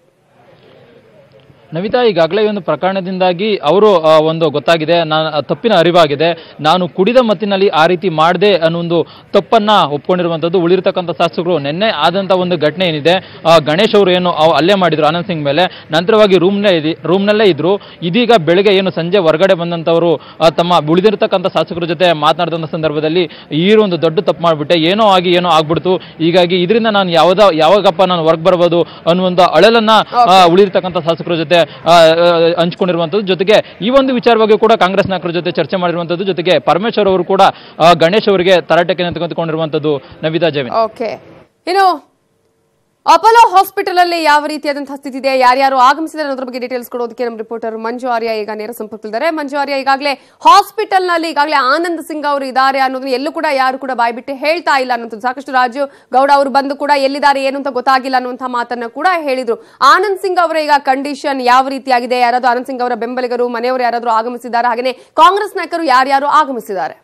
ನವಿತಾ ಈಗಾಗಲೇ ಈ ಒಂದು ಪ್ರಕರಣದಿಂದಾಗಿ ಅವರು ಆ, ಒಂದು ಗೊತ್ತಾಗಿದೆ ನಾನು ತಪ್ಪಿನ ಅರಿವಾಗಿದೆ ನಾನು ಕುಡಿದ ಮತ್ತಿನಲ್ಲಿ ಆ ರೀತಿ ಮಾಡಿದೆ ಅನ್ನೋ ಒಂದು ತಪ್ಪನ್ನ ಒಪ್ಕೊಂಡಿರುವಂಥದ್ದು ಉಳಿರ್ತಕ್ಕಂಥ ಶಾಸಕರು ನಿನ್ನೆ ಆದಂಥ ಒಂದು ಘಟನೆ ಏನಿದೆ ಆ, ಗಣೇಶ್ ಅವರು ಏನು ಅವ್- ಹಲ್ಲೆ ಮಾಡಿದ್ರು ಆನಂದ್ ಸಿಂಗ್ ಮೇಲೆ ನಂತರವಾಗಿ ರೂಮ್ನೇ ಇದಿ ರೂಮ್ನಲ್ಲೇ ಇದ್ರು ಇದೀಗ ಬೆಳಗ್ಗೆ ಏನು ಸಂಜೆ ಹೊರಗಡೆ ಬಂದಂಥವರು ಆ, ತಮ್ಮ ಉಳಿದಿರ್ತಕ್ಕಂಥ ಶಾಸಕರ ಜೊತೆ ಮಾತನಾಡಿದಂಥ ಸಂದರ್ಭದಲ್ಲಿ ಈ ಒಂದು ದೊಡ್ಡ ತಪ್ಪು ಮಾಡಿಬಿಟ್ಟೆ ಏನೋ ಆಗಿ ಏನೋ ಆಗ್ಬಿಡ್ತು ಹೀಗಾಗಿ ಇದರಿಂದ ನಾನು ಯಾವ್ದ ಯಾವಾಗಪ್ಪ ನಾನು ಹೊರಗೆ ಬರ್ಬೋದು ಅನ್ನುವಂಥ ಅಳಲನ್ನ ಆ, ಉಳಿದಿರ್ತಕ್ಕಂಥ ಶಾಸಕರ ಜೊತೆ ಆ, ಆ, ಹಂಚ್ಕೊಂಡಿರುವಂಥದ್ದು ಜೊತೆಗೆ ಈ ಒಂದು ವಿಚಾರವಾಗಿ ಕೂಡ ಕಾಂಗ್ರೆಸ್ ನಾಯಕರ ಜೊತೆ ಚರ್ಚೆ ಮಾಡಿರುವಂಥದ್ದು ಜೊತೆಗೆ ಪರಮೇಶ್ವರ್ ಅವರು ಕೂಡ ಆ, ಗಣೇಶ್ ಅವರಿಗೆ ತರಾಟೆಗೆ ನಿಂತುಕೊಂಡಿರುವಂಥದ್ದು ನವಿತಾ ಜಮೀನ್ ಓಕೆ ಇನ್ನು ಅಪೋಲೋ ಹಾಸ್ಪಿಟಲ್ ಅಲ್ಲಿ ಯಾವ ರೀತಿಯಾದಂತಹ ಸ್ಥಿತಿ ಇದೆ ಯಾರ್ಯಾರು ಆಗಮಿಸಿದ್ದಾರೆ ಅನ್ನೋದ್ರ ಬಗ್ಗೆ ಡೀಟೇಲ್ಸ್ ಕೊಡೋದಕ್ಕೆ ನಮ್ಮ ರಿಪೋರ್ಟರ್ ಮಂಜು ಆರ್ಯ ಈಗ ನೇರ ಸಂಪರ್ಕದಲ್ಲಿದ್ದಾರೆ ಮಂಜು ಆರ್ಯ ಈಗಾಗಲೇ ಹಾಸ್ಪಿಟಲ್ ನಲ್ಲಿ ಈಗಾಗಲೇ ಆನಂದ್ ಸಿಂಗ್ ಅವರು ಇದ್ದಾರೆ ಅನ್ನೋದನ್ನ ಎಲ್ಲೂ ಕೂಡ ಯಾರು ಕೂಡ ಬಾಯ್ಬಿಟ್ಟು ಹೇಳ್ತಾ ಇಲ್ಲ ಅನ್ನೋದು ಸಾಕಷ್ಟು ರಾಜು ಗೌಡ ಅವರು ಬಂದು ಕೂಡ ಎಲ್ಲಿದ್ದಾರೆ ಏನು ಅಂತ ಗೊತ್ತಾಗಿಲ್ಲ ಅನ್ನುವಂತಹ ಮಾತನ್ನ ಕೂಡ ಹೇಳಿದ್ರು ಆನಂದ್ ಸಿಂಗ್ ಅವರ ಈಗ ಕಂಡೀಷನ್ ಯಾವ ರೀತಿಯಾಗಿದೆ ಯಾರಾದ್ರೂ ಆನಂದ್ ಸಿಂಗ್ ಅವರ ಬೆಂಬಲಿಗರು ಮನೆಯವರು ಯಾರಾದ್ರೂ ಆಗಮಿಸಿದ್ದಾರೆ ಹಾಗೆ ಕಾಂಗ್ರೆಸ್ ನಾಯಕರು ಯಾರ್ಯಾರು ಆಗಮಿಸಿದ್ದಾರೆ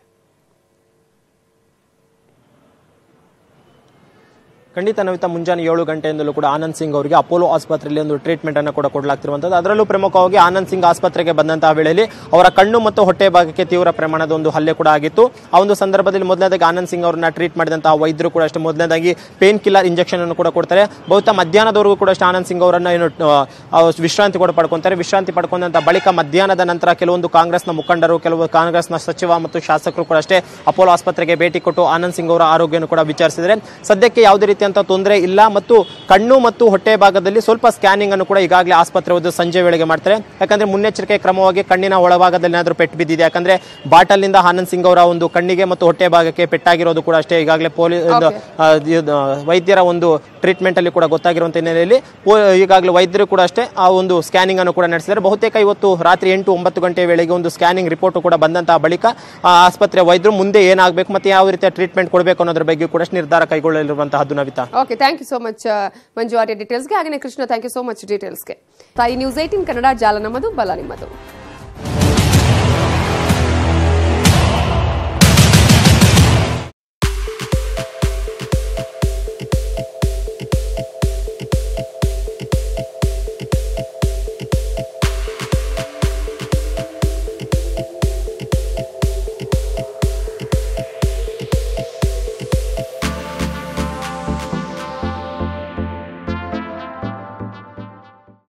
ಖಂಡಿತ ನವಿತಾ ಮುಂಜಾನೆ ಏಳು ಗಂಟೆಯಿಂದಲೂ ಕೂಡ ಆನಂದ್ ಸಿಂಗ್ ಅವರಿಗೆ ಅಪೋಲೋ ಆಸ್ಪತ್ರೆಯಲ್ಲಿ ಒಂದು ಟ್ರೀಟ್ಮೆಂಟ್ ಅನ್ನು ಕೂಡ ಕೊಡಲಾಗ್ತಿರುವಂಥದ್ದು ಅದರಲ್ಲೂ ಪ್ರಮುಖವಾಗಿ ಆನಂದ್ ಸಿಂಗ್ ಆಸ್ಪತ್ರೆಗೆ ಬಂದಂತಹ ವೇಳೆಯಲ್ಲಿ ಅವರ ಕಣ್ಣು ಮತ್ತು ಹೊಟ್ಟೆ ಭಾಗಕ್ಕೆ ತೀವ್ರ ಪ್ರಮಾಣದ ಒಂದು ಹಲ್ಲೆ ಕೂಡ ಆಗಿತ್ತು ಆ ಒಂದು ಸಂದರ್ಭದಲ್ಲಿ ಮೊದಲನೇದಾಗಿ ಆನಂದ್ ಸಿಂಗ್ ಅವರನ್ನ ಟ್ರೀಟ್ ಮಾಡಿದಂತಹ ವೈದ್ಯರು ಕೂಡ ಅಷ್ಟೇ ಮೊದಲನೇದಾಗಿ ಪೇನ್ ಕಿಲ್ಲರ್ ಇಂಜೆಕ್ಷನ್ ಅನ್ನು ಕೂಡ ಕೊಡ್ತಾರೆ ಬಹುತಃ ಮಧ್ಯಾಹ್ನದವರೆಗೂ ಕೂಡ ಅಷ್ಟೇ ಆನಂದ್ ಸಿಂಗ್ ಅವರನ್ನ ಏನು ಆ, ಆ, ವಿಶ್ರಾಂತಿ ಕೂಡ ಪಡ್ಕೊಂತಾರೆ ವಿಶ್ರಾಂತಿ ಪಡ್ಕೊಂಡಂತ ಬಳಿಕ ಮಧ್ಯಾಹ್ನದ ನಂತರ ಕೆಲವೊಂದು ಕಾಂಗ್ರೆಸ್ನ ಮುಖಂಡರು ಕೆಲವು ಕಾಂಗ್ರೆಸ್ನ ಸಚಿವ ಮತ್ತು ಶಾಸಕರು ಕೂಡ ಅಷ್ಟೇ ಅಪೋಲೋ ಆಸ್ಪತ್ರೆಗೆ ಭೇಟಿ ಕೊಟ್ಟು ಆನಂದ್ ಸಿಂಗ್ ಅವರ ಆರೋಗ್ಯವನ್ನು ಕೂಡ ವಿಚಾರಿಸಿದರೆ ಸದ್ಯಕ್ಕೆ ಯಾವುದೇ ರೀತಿಯಂತ ತೊಂದರೆ ಇಲ್ಲ ಮತ್ತು ಕಣ್ಣು ಮತ್ತು ಹೊಟ್ಟೆ ಭಾಗದಲ್ಲಿ ಸ್ವಲ್ಪ ಸ್ಕ್ಯಾನಿಂಗ್ ಅನ್ನು ಕೂಡ ಈಗಾಗಲೇ ಆಸ್ಪತ್ರೆ ಹೋದ ಸಂಜೆ ವೇಳೆಗೆ ಮಾಡ್ತಾರೆ ಯಾಕಂದ್ರೆ ಮುನ್ನೆಚ್ಚರಿಕೆ ಕ್ರಮವಾಗಿ ಕಣ್ಣಿನ ಒಳಭಾಗದಲ್ಲಿ ಏನಾದರೂ ಪೆಟ್ಟು ಬಿದ್ದಿದೆ ಯಾಕಂದ್ರೆ ಬಾಟಲ್ನಿಂದ ಆನಂದ್ ಸಿಂಗ್ ಅವರ ಒಂದು ಕಣ್ಣಿಗೆ ಮತ್ತು ಹೊಟ್ಟೆ ಭಾಗಕ್ಕೆ ಪೆಟ್ಟಾಗಿರೋದು ಕೂಡ ಅಷ್ಟೇ ಈಗಾಗಲೇ ಪೊಲೀಸ್ ವೈದ್ಯರ ಒಂದು ಟ್ರೀಟ್ಮೆಂಟ್ ಅಲ್ಲಿ ಕೂಡ ಗೊತ್ತಾಗಿರುವಂತ ಹಿನ್ನೆಲೆಯಲ್ಲಿ ಪೋ- ಈಗಾಗಲೇ ವೈದ್ಯರು ಕೂಡ ಅಷ್ಟೇ ಆ ಒಂದು ಸ್ಕ್ಯಾನಿಂಗ್ ಅನ್ನು ಕೂಡ ನಡೆಸಿದ್ದಾರೆ ಬಹುತೇಕ ಇವತ್ತು ರಾತ್ರಿ ಎಂಟು ಒಂಬತ್ತು ಗಂಟೆ ವೇಳೆಗೆ ಒಂದು ಸ್ಕ್ಯಾನಿಂಗ್ ರಿಪೋರ್ಟ್ ಕೂಡ ಬಂದಂತಹ ಬಳಿಕ ಆ ಆಸ್ಪತ್ರೆ ವೈದ್ಯರು ಮುಂದೆ ಏನಾಗಬೇಕು ಮತ್ತೆ ಯಾವ ರೀತಿಯ ಟ್ರೀಟ್ಮೆಂಟ್ ಕೊಡಬೇಕು ಅನ್ನೋದ್ರ ಬಗ್ಗೆ ಕೂಡ ಅಷ್ಟೇ ನಿರ್ಧಾರ ಕೈಗೊಳ್ಳಲಿರುವಂತಹದ್ದು Navitha okay thank you so much Manju Arya ಡೀಟೇಲ್ಸ್ಗೆ ಹಾಗೆ Krishna thank you so much ಡೀಟೇಲ್ಸ್ಗೆ ತಾಯಿ ನ್ಯೂಸ್ ಏಟಿನ್ ಕನ್ನಡ ಜಾಲ ನಮ್ಮದು ಬಲ ನಿಮ್ಮದು